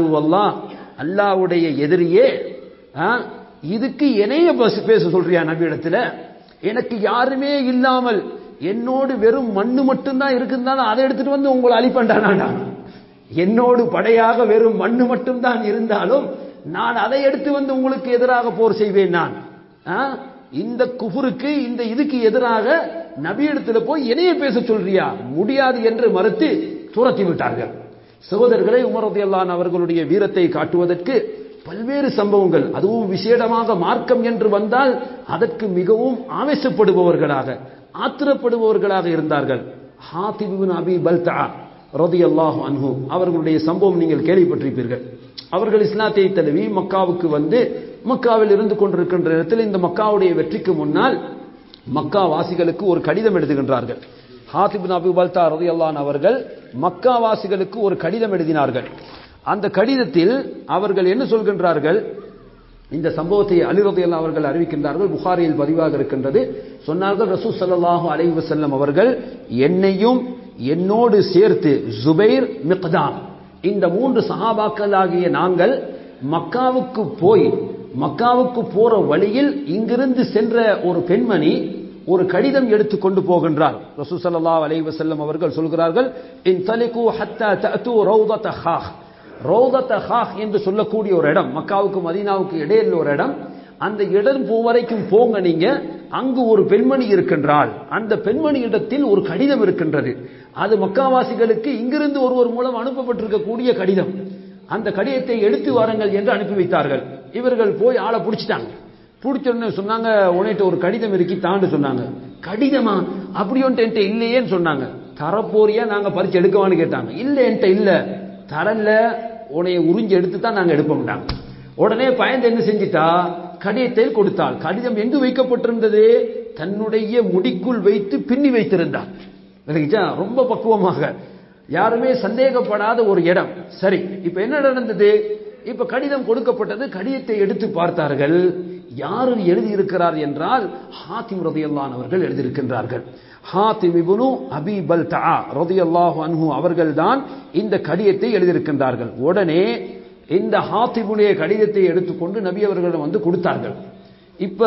அல்லாவுடைய எதிரியே ஆ, இதுக்கு என்னைய பஸ் பேச சொல்றியா நபி இடத்துல எனக்கு யாருமே இல்லாமல் என்னோடு வெறும் மண்ணு மட்டும்தான் இருக்குந்தாலும் அதை எடுத்துட்டு வந்து உங்களை அழிப்பண்டானா என்னோடு படையாக வெறும் மண்ணு மட்டும்தான் இருந்தாலும் நான் அதை எடுத்து வந்து உங்களுக்கு எதிராக போர் செய்வேன் நான் ஆ? இந்த குஃபுருக்கு இந்த இதுக்கு எதிராக நபியிடத்துல போய் என்னைய பேச சொல்றியா முடியாது என்று மறுத்து துரத்தி விட்டார்கள் சகோதரர்களே உமரதியல்லான் அவர்களுடைய வீரத்தை காட்டுவதற்கு பல்வேறு சம்பவங்கள் அதுவும் விசேடமாக மார்க்கம் என்று வந்தால் அதற்கு மிகவும் ஆவேசப்படுபவர்களாக ஆத்திரப்படுபவர்களாக இருந்தார்கள் ஹாத்திபின் அபி பல்தா ரதியல்லாஹு அன்ஹு அவர்களுடைய சம்பவம் நீங்கள் கேள்விப்பட்டிருப்பீர்கள் அவர்கள் இஸ்லாத்தை தழுவி மக்காவுக்கு வந்து மக்காவில் இருந்து கொண்டிருக்கின்ற இடத்தில் இந்த மக்காவுடைய வெற்றிக்கு முன்னால் மக்கா வாசிகளுக்கு ஒரு கடிதம் எழுதுகின்றார்கள் ஹாத்திபின் அபி பல்தா ரதியல்லான் அவர்கள் மக்கா வாசிகளுக்கு ஒரு கடிதம் எழுதினார்கள் அந்த கடிதத்தில் அவர்கள் என்ன சொல்கின்றார்கள் இந்த சம்பவத்தை அலிரதையெல்லாம் அவர்கள் அறிவிக்கின்றார்கள் புகாரியில் பதிவாக இருக்கின்றது சொன்னார்கள் ரசூ ஸல்லல்லாஹு அலைஹி வஸல்லம் அவர்கள் என்னையும் என்னோடு சேர்த்து ஜுபைர் மிக்தாம் இந்த மூன்று சஹாபாக்களாகிய நாங்கள் மக்காவுக்கு போய் மக்காவுக்கு போற வழியில் இங்கிருந்து சென்ற ஒரு பெண்மணி ஒரு கடிதம் எடுத்து கொண்டு போகின்றார் ரசூ ஸல்லல்லாஹு அலைஹி வஸல்லம் அவர்கள் சொல்கிறார்கள் இன் தலிகு ஹத்தா தஅது ரௌதத ஹாஹ் ரோதத்த ஹாஹ் என்று சொல்லக்கூடிய ஒரு இடம் மக்காவுக்கு மதீனாவுக்கு இடையில் ஒரு இடம் அந்த இடம் போ வரைக்கும் போங்க நீங்க அங்கு ஒரு பெண்மணி இருக்கின்றாள் அந்த பெண்மணி இடத்தில் ஒரு கடிதம் இருக்கின்றது அது மக்காவாசிகளுக்கு இங்கிருந்து ஒருவர் மூலம் அனுப்பப்பட்டிருக்கக்கூடிய கடிதம் அந்த கடிதத்தை எடுத்து வாருங்கள் என்று அனுப்பி வைத்தார்கள் இவர்கள் போய் ஆளை பிடிச்சிட்டாங்க பிடிச்ச உடனே சொன்னாங்க உன்னிட்ட ஒரு கடிதம் இருக்கி தாண்டு சொன்னாங்க கடிதமா அப்படி ஒன்று என்கிட்ட இல்லையேன்னு சொன்னாங்க தரப்போறியா நாங்க பறிச்சு எடுக்கவான்னு கேட்டாங்க இல்ல என்கிட்ட இல்ல தரல உன்னைய உறிஞ்சி எடுத்து தான் நாங்க எடுப்போம்டாங்க உடனே பயந்து என்ன செஞ்சிட்டா கடிதத்தை கொடுத்தாள் கடிதம் எங்கு வைக்கப்பட்டிருந்தது தன்னுடைய முடிக்குள் வைத்து பின்னி வைத்திருந்தாள் விளங்கிச்சா ரொம்ப பக்குவமாக யாருமே சந்தேகப்படாத ஒரு இடம் சரி இப்ப என்ன நடந்தது இப்ப கடிதம் கொடுக்கப்பட்டது கடிதத்தை எடுத்து பார்த்தார்கள் யார் எழுதியிருக்கிறார் என்றால் ஹாத்திம் ரதியல்லான் அவர்கள் எழுதியிருக்கின்றார்கள் ஹாத்திம் இப்னு அபி பல்தா ரதியல்லாஹு அன்ஹு அவர்கள்தான் இந்த கடிதத்தை எழுதியிருக்கின்றார்கள் உடனே இந்த ஹாத்திபுடைய கடிதத்தை எடுத்துக்கொண்டு நபி அவர்களிடம் வந்து கொடுத்தார்கள் இப்ப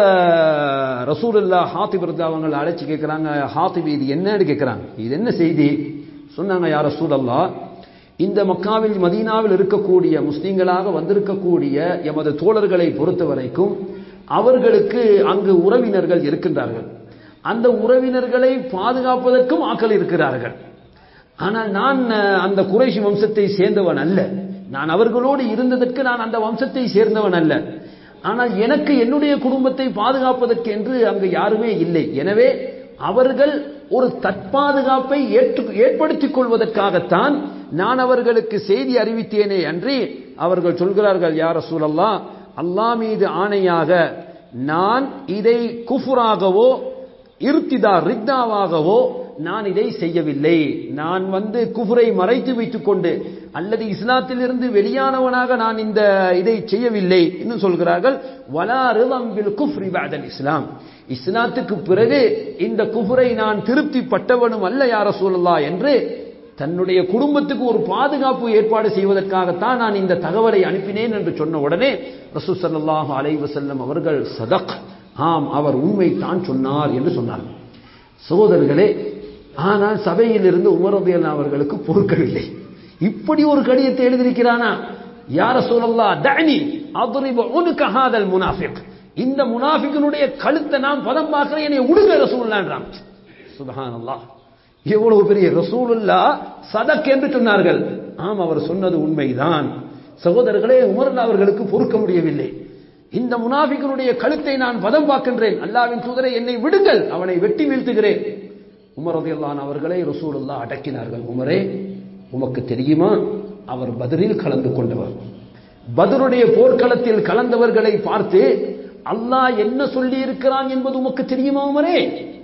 ரசூலுல்லா ஹாத்திப் ரதி அவங்க அழைச்சு கேட்கிறாங்க ஹாத்திப் இது என்னன்னு கேட்கிறாங்க இது என்ன செய்தி சொன்னாங்க யார் ரசூலல்லா இந்த மக்காவில் மதீனாவில் இருக்கக்கூடிய முஸ்லீம்களாக வந்திருக்கக்கூடிய எமது தோழர்களை பொறுத்த வரைக்கும் அவர்களுக்கு அங்கு உறவினர்கள் இருக்கின்றார்கள் அந்த உறவினர்களை பாதுகாப்பதற்கும் ஆக்கள் இருக்கிறார்கள் ஆனால் நான் அஹ், அந்த குறைஷி வம்சத்தை சேர்ந்தவன் அல்ல நான் அவர்களோடு இருந்ததற்கு நான் அந்த வம்சத்தை சேர்ந்தவன் அல்ல ஆனால் எனக்கு என்னுடைய குடும்பத்தை பாதுகாப்பதற்கு என்று அங்கு யாருமே இல்லை எனவே அவர்கள் ஒரு தற்பாதுகாப்பை ஏற்று ஏற்படுத்திக் கொள்வதற்காகத்தான் நான் அவர்களுக்கு செய்தி அறிவித்தேனே அன்றி அவர்கள் சொல்கிறார்கள் யார் சூழல்லா அல்லாஹ் மீது ஆணையாக நான் இதை குஃபுராகவோ இருத்திதா ரித்தாவாகவோ நான் இதை செய்யவில்லை நான் வந்து குஃபுரை மறைத்து வைத்துக் கொண்டு அல்லது இஸ்லாத்திலிருந்து வெளியானவனாக நான் இந்த இதை செய்யவில்லை இன்னும் சொல்கிறார்கள் வலா ரிதம் பில் குஃப்ரி பஅதல் இஸ்லாம் இஸ்லாத்துக்கு பிறகு இந்த குஃபுரை நான் திருப்தி பட்டவனும் அல்ல யார சூழல்லா என்று தன்னுடைய குடும்பத்துக்கு ஒரு பாதுகாப்பு ஏற்பாடு செய்வதற்காகத்தான் நான் இந்த தகவலை அனுப்பினேன் என்று சொன்ன உடனே ரசூ ஸல்லல்லாஹு அலைஹி வஸல்லம் அவர்கள் சதக் ஆம் அவர் உண்மை தான் சொன்னார் என்று சொன்னார் சகோதரர்களே ஆனால் சபையில் இருந்து உமரது அவர்களுக்கு பொறுக்கவில்லை இப்படி ஒரு கடிதத்தை எழுதியிருக்கிறானா யார சொல்லல்லா தனி அதுரிப உனக்கு ஹாதல் முனாஃபிக் இந்த முனாஃபிக்கினுடைய கழுத்தை நான் பதம் பார்க்கிறேன் என்னை உடுங்க ரசூல்லான்றான் சுபஹானல்லாஹ் எவ்வளவு பெரிய ரசூலுல்லா சதக் என்று சொன்னார்கள் ஆம் அவர் சொன்னது உண்மைதான் சகோதரர்களே உமர்லா அவர்களுக்கு பொறுக்க முடியவில்லை இந்த முனாஃபிகனுடைய கழுத்தை நான் பதம் பார்க்கின்றேன் அல்லாவின் தூதரை என்னை விடுங்கள் அவனை வெட்டி வீழ்த்துகிறேன் உமர் ரதியல்லான் அவர்களை ரசூலுல்லா அடக்கினார்கள் உமரே உமக்கு தெரியுமா அவர் பதிலில் கலந்து கொண்டவர் பதருடைய போர்க்களத்தில் கலந்தவர்களை பார்த்து அல்லாஹ் என்ன சொல்லி இருக்கிறான் என்பது உமக்கு தெரியுமா உமரே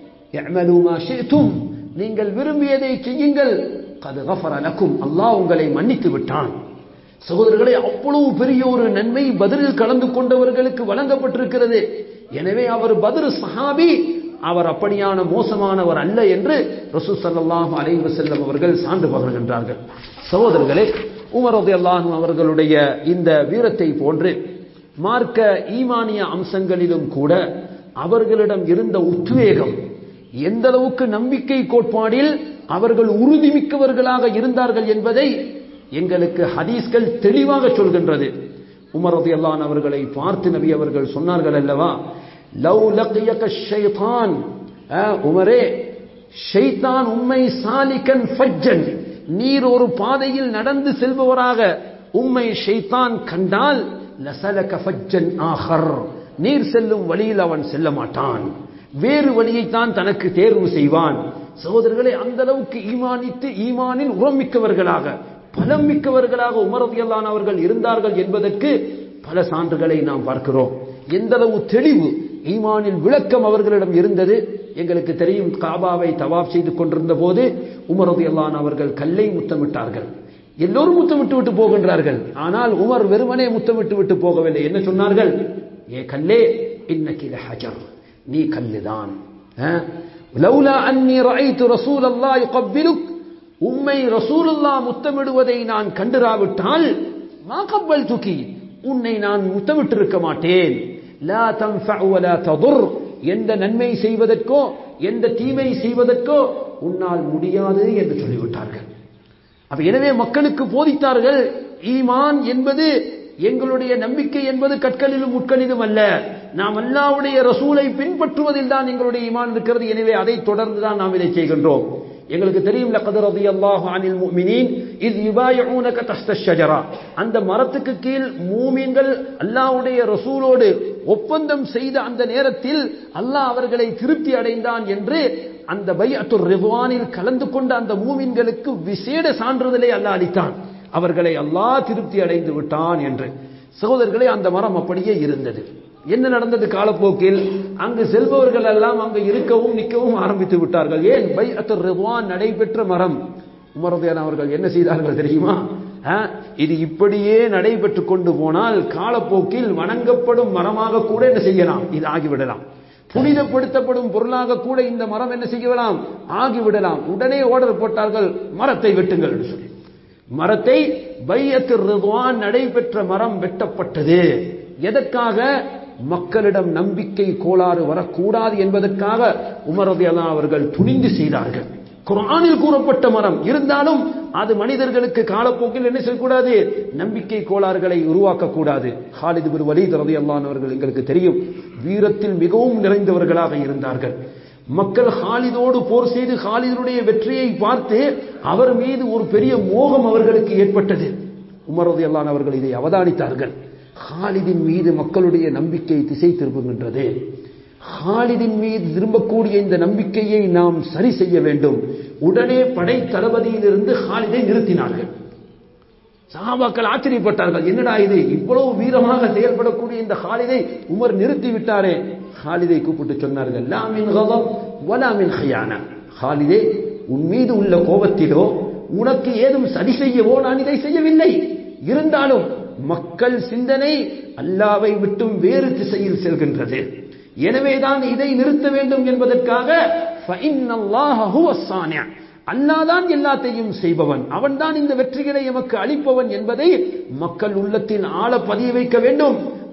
நீங்கள் விரும்பியதை செய்யுங்கள் கது லக்கும் அல்லாஹ் உங்களை மன்னித்து விட்டான் சகோதரர்களே அவ்வளவு பெரிய ஒரு நன்மை பதிலில் கலந்து கொண்டவர்களுக்கு வழங்கப்பட்டிருக்கிறது எனவே அவர் பதில் சஹாபி அவர் அப்படியான மோசமானவர் அல்ல என்று ரசூ சல்லாஹ் அலைவ செல்லம் அவர்கள் சான்று பகர்கின்றார்கள் சகோதரர்களே உமர் அல்லாஹ் அவர்களுடைய இந்த வீரத்தை போன்று மார்க்க ஈமானிய அம்சங்களிலும் கூட அவர்களிடம் இருந்த உத்வேகம் எந்த அளவுக்கு நம்பிக்கை கோட்பாடில் அவர்கள் உறுதிமிக்கவர்களாக இருந்தார்கள் என்பதை எங்களுக்கு ஹதீஸ்கள் தெளிவாக சொல்கின்றது உமர் ரதியல்லான் அவர்களை பார்த்து நபி அவர்கள் சொன்னார்கள் அல்லவா லவ் லக்கியக ஷைத்தான் உமரே ஷைத்தான் உம்மை சாலிகன் ஃபஜ்ஜன் நீர் ஒரு பாதையில் நடந்து செல்பவராக உம்மை ஷைத்தான் கண்டால் லசலக ஃபஜ்ஜன் ஆஹர் நீர் செல்லும் வழியில் அவன் செல்ல மாட்டான் வேறு வழியைத்தான் தனக்கு தேர்வு செய்வான் சகோதரர்களை அந்த அளவுக்கு ஈமானித்து ஈமானில் உரமிக்கவர்களாக பலம் மிக்கவர்களாக உமரதியல்லான் அவர்கள் இருந்தார்கள் என்பதற்கு பல சான்றுகளை நாம் பார்க்கிறோம் எந்த அளவு தெளிவு ஈமானில் விளக்கம் அவர்களிடம் இருந்தது எங்களுக்கு தெரியும் காபாவை தவாப் செய்து கொண்டிருந்த போது உமரதியல்லான் அவர்கள் கல்லை முத்தமிட்டார்கள் எல்லோரும் முத்தமிட்டு விட்டு போகின்றார்கள் ஆனால் உமர் வெறுமனே முத்தமிட்டு விட்டு போகவில்லை என்ன சொன்னார்கள் ஏ கல்லே இன்னைக்கு ஹஜர் நீ கல்லுதான் லவுலா அன்னி ரஐத்து ரசூல் அல்லாஹ் யுகப்பிலுக் உம்மை ரசூலுல்லா முத்தமிடுவதை நான் கண்டிராவிட்டால் மா கப்பல் துக்கி உன்னை நான் முத்தமிட்டிருக்க மாட்டேன் லா தன்ஃபஅ வலா ததுர் எந்த நன்மை செய்வதற்கோ எந்த தீமை செய்வதற்கோ உன்னால் முடியாது என்று சொல்லிவிட்டார்கள் அப்ப எனவே மக்களுக்கு போதித்தார்கள் ஈமான் என்பது எங்களுடைய நம்பிக்கை என்பது கற்களிலும் முட்களிலும் அல்ல நாம் அல்லாவுடைய ரசூலை பின்பற்றுவதில் தான் எங்களுடைய ஈமான் இருக்கிறது எனவே அதை தொடர்ந்து தான் நாம் இதை செய்கின்றோம் எங்களுக்கு தெரியும் லக்கது ரலியல்லாஹு அனில் முஃமினீன் இஸ் யுபாயிஊனக தஹ்த ஷஜரா அந்த மரத்துக்கு கீழ் மூமின்கள் அல்லாஹ்வுடைய ரசூலோடு ஒப்பந்தம் செய்த அந்த நேரத்தில் அல்லாஹ் அவர்களை திருப்தி அடைந்தான் என்று அந்த பைஅத்துர் ரிதுவானில் கலந்து கொண்ட அந்த மூமின்களுக்கு விசேட சான்றிதழை அல்லாஹ் அளித்தான் அவர்களை அல்லாஹ் திருப்தி அடைந்து விட்டான் என்று சகோதரர்களே அந்த மரம் அப்படியே இருந்தது என்ன நடந்தது காலப்போக்கில் அங்கு செல்பவர்கள் எல்லாம் அங்கு இருக்கவும் நிற்கவும் ஆரம்பித்து விட்டார்கள் ஏன் பை அத்தர் ரிதுவான் நடைபெற்ற மரம் உமரதையான அவர்கள் என்ன செய்தார்கள் தெரியுமா இது இப்படியே நடைபெற்று கொண்டு போனால் காலப்போக்கில் வணங்கப்படும் மரமாக கூட என்ன செய்யலாம் இது ஆகிவிடலாம் புனிதப்படுத்தப்படும் பொருளாக கூட இந்த மரம் என்ன செய்யலாம் ஆகிவிடலாம் உடனே ஓர்டர் போட்டார்கள் மரத்தை வெட்டுங்கள் என்று சொல்லி மரத்தை பையத்து ரிதுவான் நடைபெற்ற மரம் வெட்டப்பட்டது எதற்காக மக்களிடம் நம்பிக்கை கோளாறு வரக்கூடாது என்பதற்காக உமரது அவர்கள் துணிந்து செய்தார்கள் குரானில் கூறப்பட்ட மரம் இருந்தாலும் அது மனிதர்களுக்கு காலப்போக்கில் என்ன செய்யக்கூடாது நம்பிக்கை கோளாறுகளை உருவாக்கக்கூடாது ஹாலிது பின் வலீத் ரதி அவர்கள் எங்களுக்கு தெரியும் வீரத்தில் மிகவும் நிறைந்தவர்களாக இருந்தார்கள் மக்கள் ஹாலிதோடு போர் செய்து ஹாலிதனுடைய வெற்றியை பார்த்து அவர் மீது ஒரு பெரிய மோகம் அவர்களுக்கு ஏற்பட்டது உமரது அல்லான் அவர்கள் இதை அவதானித்தார்கள் ஹாலிதின் மீது மக்களுடைய நம்பிக்கை திசை திரும்புகின்றது ஹாலிதின் மீது திரும்பக்கூடிய இந்த நம்பிக்கையை நாம் சரி செய்ய வேண்டும் உடனே படை தளபதியிலிருந்து ஹாலிதை நிறுத்தினார்கள் சஹாபாக்கள் ஆச்சரியப்பட்டார்கள் என்னடா இது இவ்வளவு வீரமாக செயல்படக்கூடிய இந்த ஹாலிதை உமர் நிறுத்தி விட்டாரே ஹாலிதை கூப்பிட்டு சொன்னார்கள் லாமின் கதம் வலாமின் ஹயானா ஹாலிதே உன் மீது உள்ள கோபத்திலோ உனக்கு ஏதும் சரி செய்யவோ நான் இதை செய்யவில்லை இருந்தாலும் மக்கள் சிந்தனை அல்லாவை விட்டும் வேறு திசையில் செல்கின்றது எனவேதான் இதை நிறுத்த வேண்டும் என்பதற்காக அல்லாதான் எல்லாத்தையும் செய்பவன் அவன்தான் இந்த வெற்றிகளை எமக்கு அளிப்பவன் என்பதை மக்கள் உள்ளத்தின் ஆழ பதிய வைக்க வேண்டும்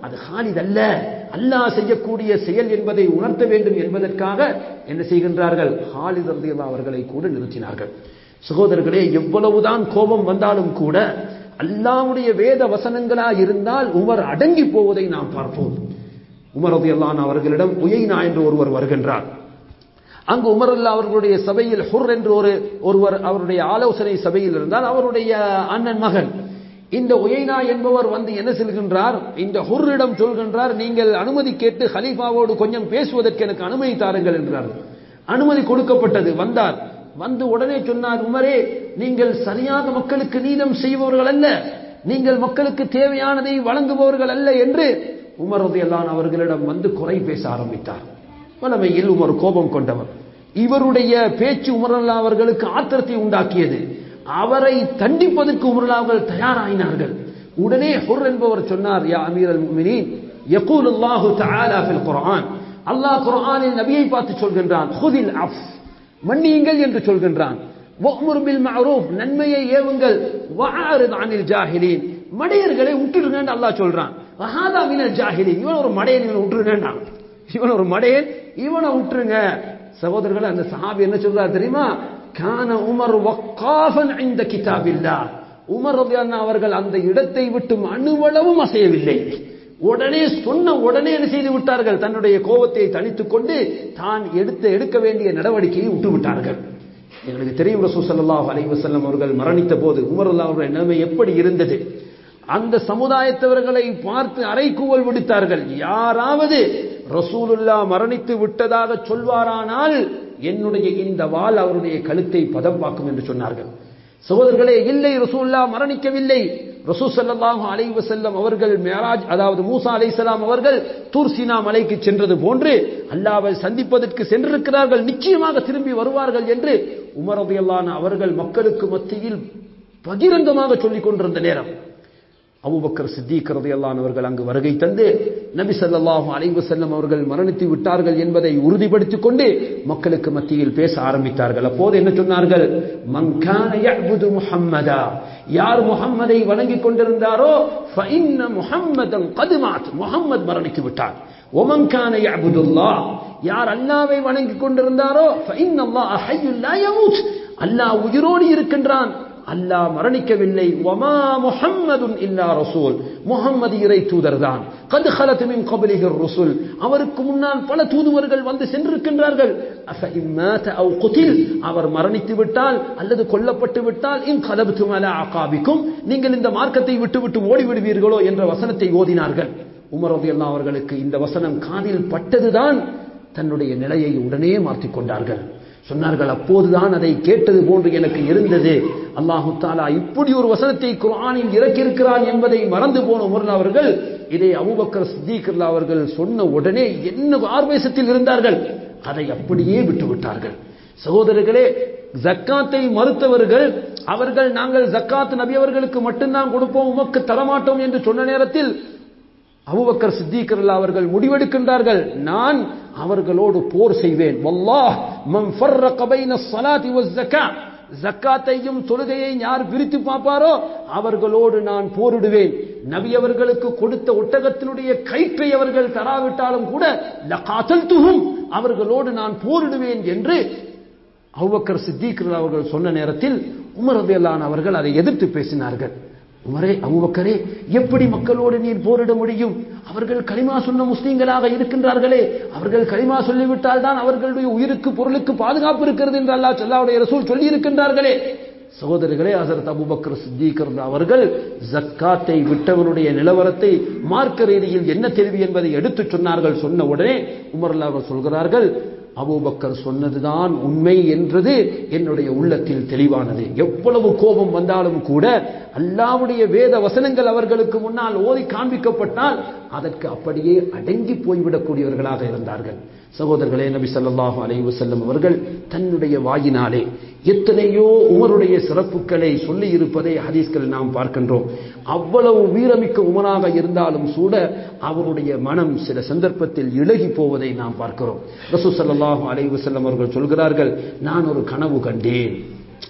அது ஹாலித் அல்ல அல்லாஹ் செய்யக்கூடிய செயல் என்பதை உணர்த்த வேண்டும் என்பதற்காக என்ன செய்கின்றார்கள் ஹாலித் ரலியல்லாஹு அவர்களை கூட நிறுத்தினார்கள் சகோதரர்களே எவ்வளவுதான் கோபம் வந்தாலும் கூட அல்லாஹ்வுடைய வேத வசனங்களா இருந்தால் உமர் அடங்கி போவதை நாம் பார்ப்போம் உமர் ரலியல்லாஹு அவர்களிடம் உயைனா என்று ஒருவர் வருகின்றார் அங்கு உமரல்லா அவர்களுடைய சபையில் ஹுர் என்று ஒரு ஒருவர் அவருடைய ஆலோசனை சபையில் இருந்தால் அவருடைய அண்ணன் மகன் இந்த உயைனா என்பவர் வந்து என்ன சொல்கின்றார் இந்த ஹுர்ரிடம் சொல்கின்றார் நீங்கள் அனுமதி கேட்டு ஹலீஃபாவோடு கொஞ்சம் பேசுவதற்கு எனக்கு அனுமதி தாருங்கள் என்றார் அனுமதி கொடுக்கப்பட்டது வந்தார் வந்து உடனே சொன்னார் உமரே நீங்கள் சரியாக மக்களுக்கு நீதம் செய்பவர்கள் அல்ல நீங்கள் மக்களுக்கு தேவையானதை வழங்குபவர்கள் அல்ல என்று உமர் ரலியல்லாஹு அவர்களிடம் வந்து குறை பேச ஆரம்பித்தார் வலமையில் உமர் கோபம் கொண்டவர் இவருடைய பேச்சு உமரல்லா அவர்களுக்கு ஆத்திரத்தை உண்டாக்கியது அவரை தண்டிப்பதற்கு உமரல்லா அவர்கள் தயாராயினார்கள் உடனே ஹுர் என்பவர் சொன்னார் யா அமீர் அல் முமினீன் யகூல் அல்லாஹு தஆலா ஃபில் குர்ஆன் அல்லாஹ் குர்ஆனில் நபியை பார்த்து சொல்கின்றான் ஹுதில் அஃப் மன்னியுங்கள் என்று சொல்கின்றான் வஅமுர் பில் மஅரூஃப் நன்மையை ஏவுங்கள் வஅரித் அனில் ஜாஹிலீன் மடையர்களை விட்டுடுங்கன்னு அல்லாஹ் சொல்றான் வஹாதா மினல் ஜாஹிலீன் இவன் ஒரு மடையன் இவனை விட்டுருங்கன்றான் இவன் ஒரு மடையன் இவனை விட்டுருங்க சகோதரர்கள் அந்த சஹாபி என்ன சொல்றாரு தெரியுமா கான உமர் வக்காஃபன் இந்த கிதாபில்லா உமர் ரலியல்லாஹு அவர்கள் அந்த இடத்தை விட்டு அணுவளவும் அசையவில்லை உடனே சொன்ன உடனே என்ன செய்து விட்டார்கள் தன்னுடைய கோபத்தை தணித்துக் கொண்டு தான் எடுத்து எடுக்க வேண்டிய நடவடிக்கையை விட்டு விட்டார்கள் எங்களுக்கு தெரியும் ரசூ ஸல்லல்லாஹு அலைஹி வஸல்லம் அவர்கள் மரணித்த போது உமர் ரலியல்லாஹு அவருடைய நிலைமை எப்படி இருந்தது அந்த சமுதாயத்தவர்களை பார்த்து அறைகூவல் விடுத்தார்கள் யாராவது ரசூலுல்லா மரணித்து விட்டதாக சொல்வாரானால் என்னுடைய இந்த வாள் அவருடைய கழுத்தை பதம் பார்க்கும் என்று சொன்னார்கள் சகோதரர்களே இல்லை ரசூல்லா மரணிக்கவில்லை ரசூ ஸல்லல்லாஹு அலைஹி வஸல்லம் அவர்கள் மேராஜ் அதாவது மூசா அலைஹிஸ்ஸலாம் அவர்கள் தூர்சினா மலைக்கு சென்றது போன்று அல்லாஹ்வை சந்திப்பதற்கு சென்றிருக்கிறார்கள் நிச்சயமாக திரும்பி வருவார்கள் என்று உமர் ரலியல்லாஹு அவர்கள் மக்களுக்கு மத்தியில் பகிரங்கமாக சொல்லிக் கொண்டிருந்த நேரம் அபூபக்கர் சித்திக் ரலியல்லாஹு அவர்கள் அங்கு வருகை தந்து நபி ஸல்லல்லாஹு அலைஹி வஸல்லம் அவர்கள் மரணித்து விட்டார்கள் என்பதை உறுதிப்படுத்திக் கொண்டு மக்களுக்கு மத்தியில் பேச ஆரம்பித்தார்கள் அப்போது என்ன சொன்னார்கள் மன் கான யஅபுது முஹம்மதா யார் முஹம்மதை வணங்கிக் கொண்டிருந்தாரோ ஃபஇன்ன முஹம்மதன் கத் மாத் முஹம்மத் மரணித்து விட்டார் ஒமன் கான யஅபுதுல்லாஹ் யார் அல்லாஹ்வை வணங்கிக் கொண்டிருந்தாரோ ஃபஇன்ன அல்லாஹ் ஹய்யுல் லா யமூத் அல்லாஹ் உயிரோடு இருக்கின்றான் அல்லாஹ் மரணிக்கவில்லை வமா முஹம்மதுன் இல்லா ரசூல் முஹம்மது இறை தூதர்தான் கது ஹலத் மின் கபலிஹி ருசுல் அவருக்கு முன்னால் பல தூதுவர்கள் வந்து சென்றிருக்கின்றார்கள் அஃப இம்மாத அவ் குதில் அவர் மரணித்து விட்டால் அல்லது கொல்லப்பட்டு விட்டால் இன் கலபத்தும் அலா அகாபிக்கும் நீங்கள் இந்த மார்க்கத்தை விட்டுவிட்டு ஓடிவிடுவீர்களோ என்ற வசனத்தை ஓதினார்கள் உமர் ரலியல்லாஹு அவர்களுக்கு இந்த வசனம் காதில் பட்டதுதான் தன்னுடைய நிலையை உடனே மாற்றிக் கொண்டார்கள் சொன்னார்கள் அப்போதுதான் அதை கேட்டது போன்று எனக்கு இருந்தது அல்லாஹு தாலா இப்படி ஒரு வசனத்தை குர்ஆனில் இறக்கியிருக்கிறான் என்பதை மறந்து போன உமர்லா அவர்கள் இதை அபூபக்கர் சித்திகர்லா அவர்கள் சொன்ன உடனே என்ன ஆர்வேசத்தில் இருந்தார்கள் அதை அப்படியே விட்டு விட்டார்கள் சகோதரர்களே ஜக்காத்தை மறுத்தவர்கள் அவர்கள் நாங்கள் ஜக்காத் நபி அவர்களுக்கு மட்டும்தான் கொடுப்போம் உமக்கு தரமாட்டோம் என்று சொன்ன நேரத்தில் அபுபக்கர் சித்திகர்லா அவர்கள் முடிவெடுக்கின்றார்கள் நான் அவர்களோடு போர் செய்வேன் வல்லாஹ் மன் ஃபர்ரக பைன ஸலாத்தி வஸ் ஸகாத் ஜக்காத்தையும் தொழுகையை யார் பிரித்து பார்ப்பாரோ அவர்களோடு நான் போரிடுவேன் நபி அவர்களுக்கு கொடுத்த ஒட்டகத்தினுடைய கயிற்றை அவர்கள் தராவிட்டாலும் கூட லகாத்தல்துஹும் அவர்களோடு நான் போரிடுவேன் என்று அபுபக்கர் சித்திகர் அவர்கள் சொன்ன நேரத்தில் உமர் ரலியல்லாஹு அவர்கள் அதை எதிர்த்து பேசினார்கள் உமரே அபுபக்கரே எப்படி மக்களோடு நீர் போரிட முடியும் அவர்கள் களிமா சொன்ன முஸ்லீம்களாக இருக்கின்றார்களே அவர்கள் களிமா சொல்லிவிட்டால் தான் அவர்களுடைய உயிருக்கு பொருளுக்கு பாதுகாப்பு இருக்கிறது என்று அல்லாஹ் சொல்லாவுடைய ரசூல் சொல்லி இருக்கின்றார்களே சகோதரர்களே ஹசரத் அபுபக்கர் சித்திகர் அவர்கள் ஜக்காத்தை விட்டவனுடைய நிலவரத்தை மார்க்க ரீதியில் என்ன தெரிவி என்பதை எடுத்துச் சொன்னார்கள் சொன்ன உடனே உமர்லா அவர்கள் சொல்கிறார்கள் அபூபக்கர் சொன்னதுதான் உண்மை என்றது என்னுடைய உள்ளத்தில் தெளிவானது எவ்வளவு கோபம் வந்தாலும் கூட அல்லாவுடைய வேத வசனங்கள் அவர்களுக்கு முன்னால் ஓதி காண்பிக்கப்பட்டால் அதற்கு அப்படியே அடங்கி போய்விடக்கூடியவர்களாக இருந்தார்கள் சகோதரர்களே நபி ஸல்லல்லாஹு அலைஹி வஸல்லம் அவர்கள் தன்னுடைய வாயினாலே எத்தனையோ உமருடைய சிறப்புகளை சொல்லி இருப்பதை ஹதீஸ்கள் நாம் பார்க்கின்றோம் அவ்வளவு வீரமிக்க உமராக இருந்தாலும் கூட அவருடைய மனம் சில சந்தர்ப்பத்தில் இழகி போவதை நாம் பார்க்கிறோம் ரசூ ஸல்லல்லாஹு அலைஹி வஸல்லம் அவர்கள் சொல்கிறார்கள் நான் ஒரு கனவு கண்டேன்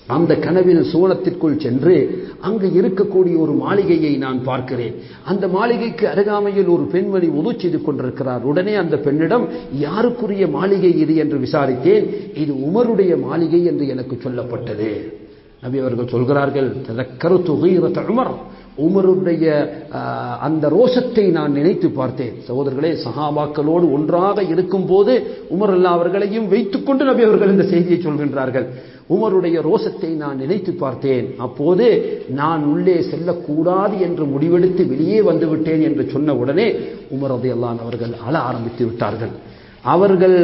அந்த கனவில் சூனத்திற்குள் சென்று அங்கு இருக்கக்கூடிய ஒரு மாளிகையை நான் பார்க்கிறேன் அந்த மாளிகைக்கு அருகாமையில் ஒரு பெண்மணி உது செய்து கொண்டிருக்கிறார் உடனே அந்த பெண்ணிடம் யாருக்குரிய மாளிகை இது என்று விசாரித்தேன் இது உமருடைய மாளிகை என்று எனக்கு சொல்லப்பட்டது நபி அவர்கள் சொல்கிறார்கள் கருத்து உமர் உமருடைய அந்த ரோஷத்தை நான் நினைத்து பார்த்தேன் சகோதரர்களே சஹாபாக்களோடு ஒன்றாக இருக்கும் போது உமர் அல்லா அவர்களையும் வைத்துக்கொண்டு நபி அவர்கள் இந்த செய்தியை சொல்கின்றார்கள் உமருடைய ரோஷத்தை நான் நினைத்து பார்த்தேன் அப்போது நான் உள்ளே செல்லக்கூடாது என்று முடிவெடுத்து வெளியே வந்து விட்டேன் என்று சொன்ன உடனே உமர் அதையெல்லாம் அவர்கள் அழ ஆரம்பித்து விட்டார்கள் அவர்கள்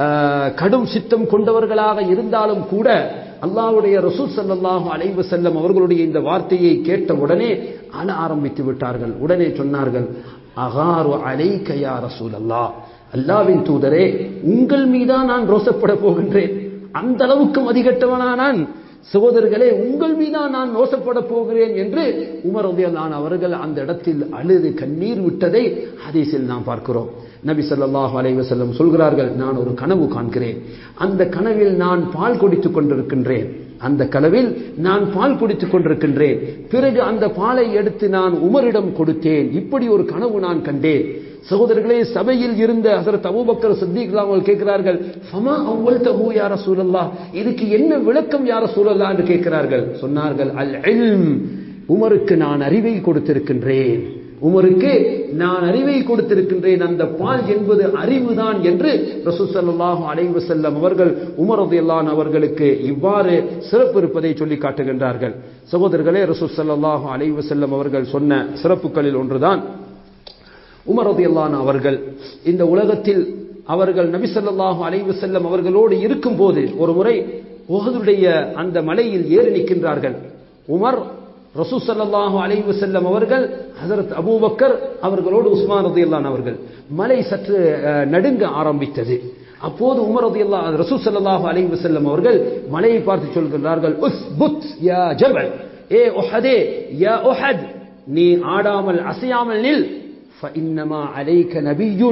கடும் சித்தம் கொண்டவர்களாக இருந்தாலும் கூட அல்லாவுடைய ரசூல் சல்லாஹு அலைவு செல்லம் அவர்களுடைய இந்த வார்த்தையை கேட்ட உடனே அழ ஆரம்பித்து விட்டார்கள் உடனே சொன்னார்கள் அகாரு அலை கையா ரசூல் அல்லா அல்லாவின் தூதரே உங்கள் மீதான் நான் ரோசப்பட போகின்றேன் அந்த அளவுக்கு மதிகட்டவனா நான் சகோதரர்களே உங்கள் மீதான் நான் மோசப்பட போகிறேன் என்று உமர் நான் அவர்கள் அந்த இடத்தில் அழுது கண்ணீர் விட்டதை ஹதீஸில் நாம் பார்க்கிறோம் நபி சொல்லாஹு அலைவசல்லம் சொல்கிறார்கள் நான் ஒரு கனவு காண்கிறேன் அந்த கனவில் நான் பால் குடித்துக் கொண்டிருக்கின்றேன் அந்த கனவில் நான் பால் குடித்துக் கொண்டிருக்கின்றேன் பிறகு அந்த பாலை எடுத்து நான் உமரிடம் கொடுத்தேன் இப்படி ஒரு கனவு நான் கண்டேன் சகோதரர்களே சபையில் இருந்த ஹசரத் அபூபக்கர் சித்திக் அவர்கள் கேட்கிறார்கள் ஃபமா அவ்வல் தஹூ யார சூழல்லா இதுக்கு என்ன விளக்கம் யார சூழல்லா என்று கேட்கிறார்கள் சொன்னார்கள் அல் இல்ம் உமருக்கு நான் அறிவை கொடுத்திருக்கின்றேன் உமருக்கு நான் அறிவை கொடுத்திருக்கின்றேன் அந்த பால் என்பது அறிவுதான் என்று ரசூசல்லாஹு அலைவு செல்லம் அவர்கள் உமரதையல்லான் அவர்களுக்கு இவ்வாறு சிறப்பு இருப்பதை சொல்லி காட்டுகின்றார்கள் சகோதரர்களே ரசூசல்லாஹு அலைவு செல்லம் அவர்கள் சொன்ன சிறப்புகளில் ஒன்றுதான் உமரதையல்லான் அவர்கள் இந்த உலகத்தில் அவர்கள் நபிசல்லாஹு அலைவு செல்லம் அவர்களோடு இருக்கும் போது ஒரு முறை உகதுடைய அந்த மலையில் ஏறி நிற்கின்றார்கள் உமர் ரசூசல்லாஹு அலைவு செல்லம் அவர்கள் ஹசரத் அபூபக்கர் அவர்களோடு உஸ்மான் ரதியல்லான் அவர்கள் மலை சற்று நடுங்க ஆரம்பித்தது அப்போது உமர் ரதியல்லா ரசூ சல்லாஹு அலைவு செல்லம் அவர்கள் மலையை பார்த்து சொல்கிறார்கள் உஸ் புத் யா ஜபல் ஏ ஒஹதே யா ஒஹத் நீ ஆடாமல் அசையாமல் நில் فإنما عليك نبي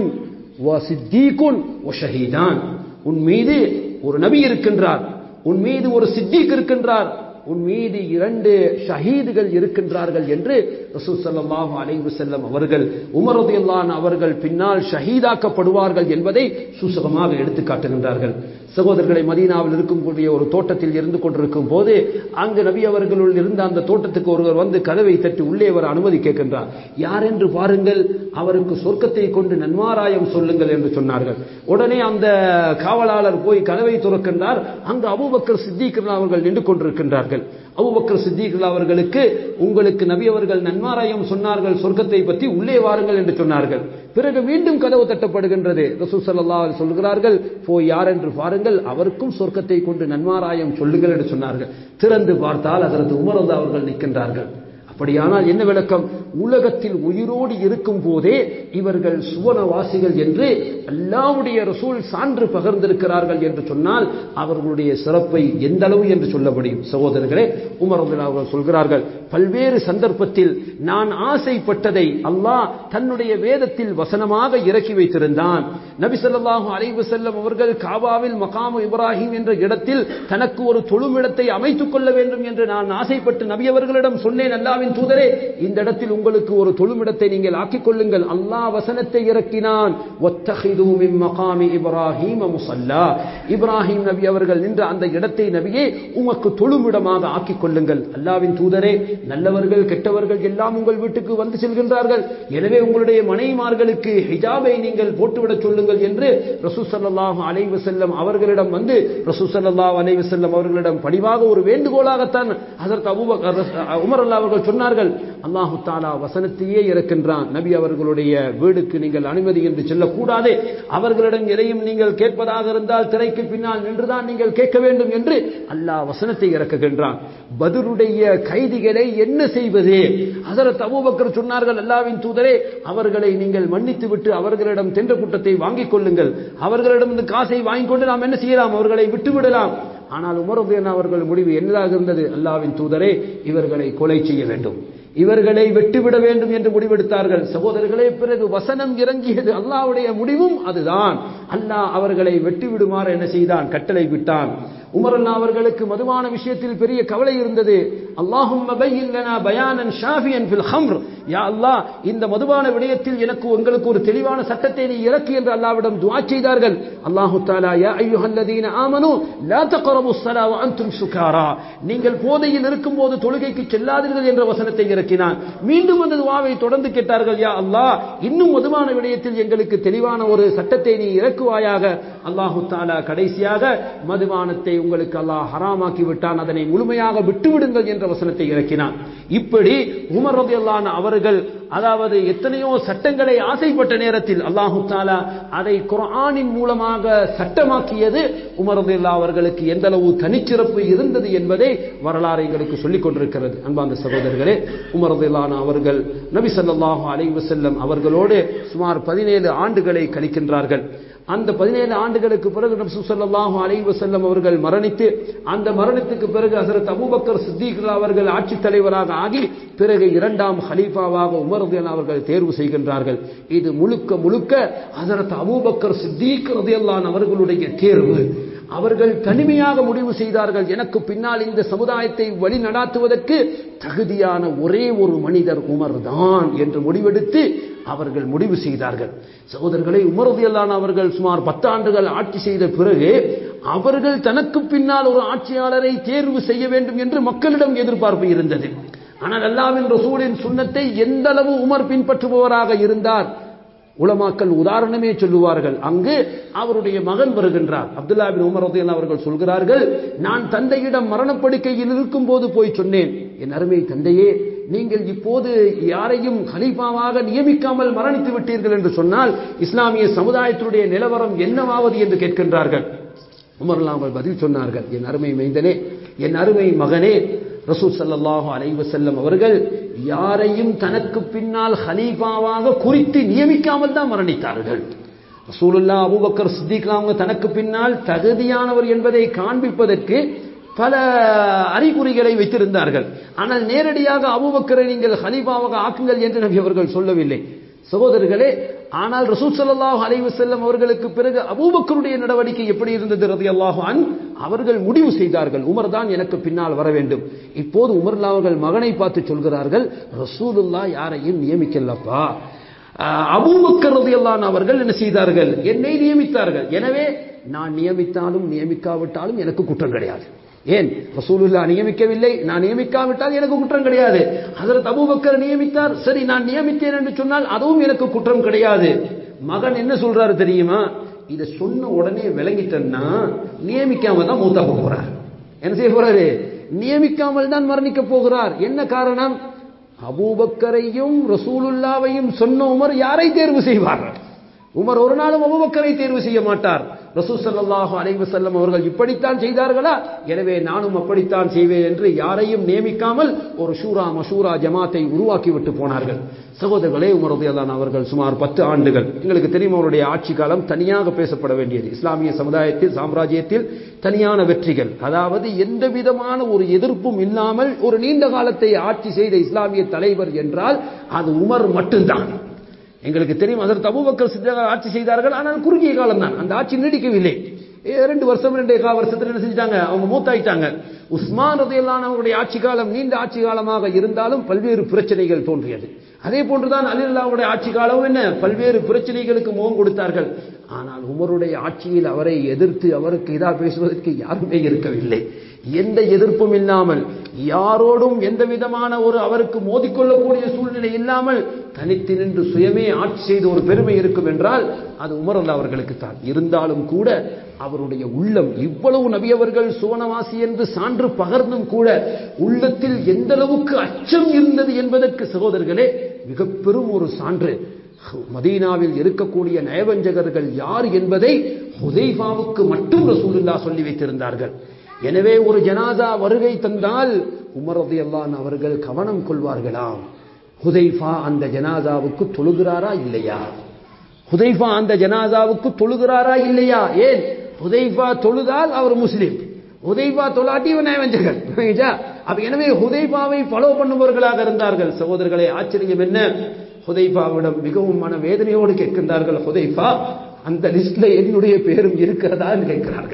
وصديق وشهيدان உன் மீது ஒரு நபி இருக்கின்றார் உன் மீது ஒரு சித்திக் இருக்கின்றார் உன் மீது இரண்டு ஷஹீதுகள் இருக்கின்றார்கள் என்று ரசூல் ஸல்லல்லாஹு அலைஹி வஸல்லம் அவர்கள் உமர் ரலியல்லாஹு அவர்கள் பின்னால் ஷஹீதாக்கப்படுவார்கள் என்பதை சூசகமாக எடுத்து காட்டுகின்றார்கள் சகோதரர்களை மதீனாவில் இருக்கக்கூடிய ஒரு தோட்டத்தில் இருந்து கொண்டிருக்கும் போது அங்கு நபி அவர்களுள் இருந்த அந்த தோட்டத்துக்கு ஒருவர் வந்து கதவை தட்டி உள்ளே வர அனுமதி கேட்கின்றார் யார் என்று பாருங்கள் அவருக்கு சொர்க்கத்தை கொண்டு நன்மாராயம் சொல்லுங்கள் என்று சொன்னார்கள் உடனே அந்த காவலாளர் போய் கதவை துறக்கின்றார் அங்கு அபூபக்கர் சித்திகர் அவர்கள் நின்று கொண்டிருக்கின்றார்கள் அபூபக்கர் சித்திகர் அவர்களுக்கு உங்களுக்கு நபி அவர்கள் நன்மாராயம் சொன்னார்கள் சொர்க்கத்தை பற்றி உள்ளே வாருங்கள் என்று சொன்னார்கள் பிறகு மீண்டும் கதவு தட்டப்படுகின்றது ரசூல் ஸல்லல்லாஹு அலைஹி சொல்கிறார்கள் போய் யார் என்று பாருங்கள் அவருக்கும் சொர்க்கத்தை கொண்டு நன்மாராயம் சொல்லுங்கள் என்று சொன்னார்கள் திறந்து பார்த்தால் அதற்கு உமர் அவர்கள் நிற்கின்றார்கள் அப்படியானால் என்ன விளக்கம் உலகத்தில் உயிரோடு இருக்கும் போதே இவர்கள் சுவனவாசிகள் என்று அல்லாவுடைய ரசூல் சான்று பகிர்ந்திருக்கிறார்கள் என்று சொன்னால் அவர்களுடைய சிறப்பை எந்த அளவு என்று சொல்ல முடியும் சகோதரர்களே உமர் அவர்கள் சொல்கிறார்கள் பல்வேறு சந்தர்ப்பத்தில் நான் ஆசைப்பட்டதை அல்லாஹ் தன்னுடைய வேதத்தில் வசனமாக இறக்கி வைத்திருந்தான் நபி ஸல்லல்லாஹு அலைஹி வஸல்லம் அவர்கள் காபாவில் மகாமு இப்ராஹிம் என்ற இடத்தில் தனக்கு ஒரு தொழுமிடத்தை அமைத்துக் கொள்ள வேண்டும் என்று நான் ஆசைப்பட்டு நபி அவர்களிடம் சொன்னேன் அல்லாவின் தூதரே இந்த இடத்தில் உங்களுக்கு ஒரு தொழுமிடத்தை நீங்கள் ஆக்கிக் கொள்ளுங்கள் அல்லாஹ் வசனத்தை இறக்கினான் ஒத்தஹிது மின் மகாமி இப்ராஹிம் முசல்லா இப்ராஹிம் நபி அவர்கள் நின்ற அந்த இடத்தை நபியே உமக்கு தொழுமிடமாக ஆக்கிக் கொள்ளுங்கள் அல்லாவின் தூதரே நல்லவர்கள் கெட்டவர்கள் எல்லாம் உங்கள் வீட்டுக்கு வந்து செல்கின்றார்கள் எனவே உங்களுடைய மனைமார்களுக்கு ஹிஜாபை நீங்கள் போட்டுவிடச் சொல்லுங்கள் என்று ரசூ ஸல்லல்லாஹு அலைஹி வஸல்லம் அவர்களிடம் வந்து ரசூ ஸல்லல்லாஹு அலைஹி வஸல்லம் அவர்களிடம் பணிவாக ஒரு வேண்டுகோளாகத்தான் ஹஜரத் அபூபக்கர் உமர் அல்லாஹ் அவர்கள் சொன்னார்கள் அல்லாஹு தாலா வசனத்தையே இறக்கின்றான் நபி அவர்களுடைய வீடுக்கு நீங்கள் அனுமதி என்று செல்லக்கூடாது அவர்களிடம் எதையும் நீங்கள் கேட்பதாக இருந்தால் திரைக்கு பின்னால் நின்றுதான் நீங்கள் கேட்க வேண்டும் என்று அல்லாஹ் வசனத்தை இறக்குகின்றான் பதிலுடைய கைதிகளை என்ன செய்வது ஹசரத் அபூபக்கர் சொன்னார்கள் அல்லாவின் தூதரே அவர்களை நீங்கள் மன்னித்து விட்டு அவர்களிடம் தென்ற கூட்டத்தை வாங்கிக் கொள்ளுங்கள் அவர்களிடம் இந்த காசை வாங்கிக் கொண்டு நாம் என்ன செய்யலாம் அவர்களை விட்டுவிடலாம் ஆனால் உமரபுயன் அவர்கள் முடிவு என்னதாக இருந்தது அல்லாவின் தூதரே இவர்களை கொலை செய்ய வேண்டும் இவர்களை வெட்டுவிட வேண்டும் என்று முடிவெடுத்தார்கள் சகோதரர்களே பிறகு வசனம் இறங்கியது அல்லாவுடைய முடிவும் அதுதான் அல்லாஹ் அவர்களை வெட்டிவிடுமாறு என்ன செய்தான் கட்டளை விட்டான் உமர் அண்ணா அவர்களுக்கு மதுவான விஷயத்தில் பெரிய கவலை இருந்தது அல்லாஹும் பயானன் ஷாஃபியன் ஃபில் ஹம்ர் யா அல்லாஹ் இந்த மதுபான விடயத்தில் எனக்கு உங்களுக்கு ஒரு தெளிவான சட்டத்தை நீ இறக்கு என்று அல்லாவிடம் துஆ செய்தார்கள் அல்லாஹு தஆலா யா அய்யுஹல்லதீன ஆமனு லா தக்ரபு ஸலா வ அன்தும் சுகாரா நீங்கள் போதையில் இருக்கும்போது தொழுகைக்கு செல்லாதீர்கள் என்ற வசனத்தை இறக்கினான் மீண்டும் அந்த துஆவை தொடர்ந்து கேட்டார்கள் யா அல்லாஹ் இன்னும் மதுபான விடயத்தில் எங்களுக்கு தெளிவான ஒரு சட்டத்தை நீ இறக்குவாயாக அல்லாஹு தாலா கடைசியாக மதுபானத்தை உங்களுக்கு அல்லாஹ் ஹராமாக்கி விட்டான் அதனை முழுமையாக விட்டுவிடுங்கள் என்ற வசனத்தை இறக்கினான் இப்படி உமர் ரதியல்லான அவர்கள் அதாவது எத்தனையோ சட்டங்களை ஆசைப்பட்ட நேரத்தில் அல்லாஹு தாலா அதை குர்ஆனின் மூலமாக சட்டமாக்கியது உமர் ரதியல்லா அவர்களுக்கு எந்த அளவு தனிச்சிறப்பு இருந்தது என்பதை வரலாறு எங்களுக்கு சொல்லிக் கொண்டிருக்கிறது அன்பார்ந்த சகோதரர்களே உமர் ரதியல்லான அவர்கள் நபி ஸல்லல்லாஹு அலைஹி வஸல்லம் அவர்களோடு சுமார் பதினேழு ஆண்டுகளை கழிக்கின்றார்கள் அந்த பதினேழு ஆண்டுகளுக்கு பிறகு நபி ஸல்லல்லாஹு அலைஹி வஸல்லம் அவர்கள் மரணித்து அந்த மரணத்துக்கு பிறகு ஹஸரத் அபூபக்கர் சித்திக் அவர்கள் ஆட்சித் தலைவராக ஆகி பிறகு இரண்டாம் ஹலீஃபாவாக உமர் ரலியல்லாஹு அவர்கள் தேர்வு செய்கின்றார்கள் இது முழுக்க முழுக்க ஹஸரத் அபூபக்கர் சித்திக் ரலியல்லாஹு அவர்களுடைய தேர்வு அவர்கள் தனிமையாக முடிவு செய்தார்கள் எனக்கு பின்னால் இந்த சமுதாயத்தை வழி நடாத்துவதற்கு தகுதியான ஒரே ஒரு மனிதர் உமர் தான் என்று முடிவெடுத்து அவர்கள் முடிவு செய்தார்கள் சகோதரர்களை உமரதியல்லான அவர்கள் சுமார் பத்தாண்டுகள் ஆட்சி செய்த பிறகு அவர்கள் தனக்கு பின்னால் ஒரு ஆட்சியாளரை தேர்வு செய்ய வேண்டும் என்று மக்களிடம் எதிர்பார்ப்பு இருந்தது ஆனால் அல்லாவின் ரசூலின் சுண்ணத்தை எந்த அளவு உமர் பின்பற்றுபவராக இருந்தார் உலமாக்கள் உதாரணமே சொல்லுவார்கள் அங்கு அவருடைய மகன் வருகின்றார் அப்துல்லா பின் உமர் ரதியல்லாஹு அவர்கள் சொல்கிறார்கள் நான் தந்தையிடம் மரணப்படுக்கையில் இருக்கும் போது போய் சொன்னேன் என் அருமை தந்தையே நீங்கள் இப்போது யாரையும் ஹலீஃபாவாக நியமிக்காமல் மரணித்து விட்டீர்கள் என்று சொன்னால் இஸ்லாமிய சமுதாயத்தினுடைய நிலவரம் என்னவாவது என்று கேட்கின்றார்கள் உமர்லாம் அவர்கள் பதில் சொன்னார்கள் என் அருமை மைந்தனே என் அருமை மகனே ரசூல் ஸல்லல்லாஹு அலைஹி வஸல்லம் அவர்கள் யாரையும் தனக்கு பின்னால் ஹலீஃபாவாக குறித்து நியமிக்காமல் தான் மரணித்தார்கள் ரசூலுல்லா அபூபக்கர் சித்திக்லாம் அவங்க தனக்கு பின்னால் தகுதியானவர் என்பதை காண்பிப்பதற்கு பல அறிகுறிகளை வைத்திருந்தார்கள் ஆனால் நேரடியாக அபூபக்கரை நீங்கள் ஹலீஃபாவாக ஆக்குங்கள் என்று நபி அவர்கள் சொல்லவில்லை சகோதரர்களே ஆனால் ரசூல் ஸல்லல்லாஹு அலைஹி வஸல்லம் அவர்களுக்கு பிறகு அபூபக்கருடைய நடவடிக்கை எப்படி இருந்தது ரலியல்லாஹு அன் அவர்கள் முடிவு செய்தார்கள் உமர் தான் எனக்கு பின்னால் வர வேண்டும் இப்போது உமர் அவர்கள் மகனை பார்த்து சொல்கிறார்கள் ரசூலுல்லா யாரையும் நியமிக்கலப்பா அபூபக்கர் ரலியல்லாஹு அவர்கள் என்ன செய்தார்கள் என்னை நியமித்தார்கள் எனவே நான் நியமித்தாலும் நியமிக்காவிட்டாலும் எனக்கு குற்றம் கிடையாது ஏன் ரசூலுல்லா நியமிக்கவில்லை நான் நியமிக்காவிட்டால் எனக்கு குற்றம் கிடையாது ஹஜரத் அபூபக்கர் நியமித்தார் சரி நான் நியமித்தேன் என்று சொன்னால் அதுவும் எனக்கு குற்றம் கிடையாது மகன் என்ன சொல்றாரு தெரியுமா இதை சொன்ன உடனே விளங்கிட்டேன்னா நியமிக்காம தான் மூத்தா போகிறார் என்ன செய்ய போறாரு நியமிக்காமல் தான் மரணிக்க போகிறார் என்ன காரணம் அபூபக்கரையும் ரசூலுல்லாவையும் சொன்ன உமர் யாரை தேர்வு செய்வார் உமர் ஒரு நாளும் அபூபக்கரை தேர்வு செய்ய மாட்டார் ரசூல் ஸல்லல்லாஹு அலைஹி வஸல்லம் அவர்கள் இப்படித்தான் செய்தார்களா எனவே நானும் அப்படித்தான் செய்வேன் என்று யாரையும் நியமிக்காமல் ஒரு ஷூரா மஷூரா ஜமாத்தை உருவாக்கி விட்டு போனார்கள் சகோதரர்களே உமர் ரலியல்லாஹு அவர்கள் சுமார் பத்து ஆண்டுகள் எங்களுக்கு தெரியும் அவருடைய ஆட்சி காலம் தனியாக பேசப்பட வேண்டியது இஸ்லாமிய சமுதாயத்தில் சாம்ராஜ்யத்தில் தனியான வெற்றிகள் அதாவது எந்த விதமான ஒரு எதிர்ப்பும் இல்லாமல் ஒரு நீண்ட காலத்தை ஆட்சி செய்த இஸ்லாமிய தலைவர் என்றால் அது உமர் மட்டும்தான் எங்களுக்கு தெரியும் அதற்கு அபூபக்கர் சித்தியாக ஆட்சி செய்தார்கள் ஆனால் குறுகிய காலம் தான் அந்த ஆட்சி நீடிக்கவில்லை ரெண்டு வருஷம் ரெண்டு கால வருஷத்துல என்ன செஞ்சாங்க அவங்க மூத்தாயிட்டாங்க உஸ்மான் ரதையிலான அவருடைய ஆட்சி காலம் நீண்ட ஆட்சி காலமாக இருந்தாலும் பல்வேறு பிரச்சனைகள் தோன்றியது அதே போன்றுதான் அலில்லாவுடைய ஆட்சி காலம் என்ன பல்வேறு பிரச்சனைகளுக்கு முகம் கொடுத்தார்கள் ஆனால் உமருடைய ஆட்சியில் அவரை எதிர்த்து அவருக்கு இதா பேசுவதற்கு யாருமே இருக்கவில்லை எந்த எதிர்ப்பும் இல்லாமல் யாரோடும் எந்த விதமான ஒரு அவருக்கு மோதிக்கொள்ளக்கூடிய சூழ்நிலை இல்லாமல் தனித்து நின்று சுயமே ஆட்சி செய்த ஒரு பெருமை இருக்கும் என்றால் அது உமரல்ல அவர்களுக்கு தான் இருந்தாலும் கூட அவருடைய உள்ளம் இவ்வளவு நபியவர்கள் சுவனவாசி என்று சான்று பகர்ந்தும் கூட உள்ளத்தில் எந்த அளவுக்கு அச்சம் இருந்தது என்பதற்கு சகோதரர்களே மிக பெரும் ஒரு சான்று மதீனாவில் இருக்கக்கூடிய நயவஞ்சகர்கள் யார் என்பதை ஹுதைஃபாவுக்கு மட்டும் ரசூலுல்லா சொல்லி வைத்திருந்தார்கள் எனவே ஒரு ஜனாதா வருகை தந்தால் உமரது அல்லான் அவர்கள் கவனம் கொள்வார்களாம் ஹுதைஃபா அந்த ஜனாதாவுக்கு தொழுகிறாரா இல்லையா ஹுதைஃபா அந்த ஜனாதாவுக்கு தொழுகிறாரா இல்லையா ஏன் ஹுதைஃபா தொழுதால் அவர் முஸ்லீம் ஹுதைஃபா தொலாட்டி நயவஞ்சகர் அப்ப எனவே ஹுதைஃபாவை ஃபாலோ பண்ணுபவர்களாக இருந்தார்கள் சகோதரர்களே ஆச்சரியம் என்ன ஹுதைஃபாவிடம் மிகவும் மன வேதனையோடு கேட்கின்றார்கள் ஹுதைஃபா அந்த லிஸ்ட்ல என்னுடைய பேரும் இருக்கிறதா என்று கேட்கிறார்கள்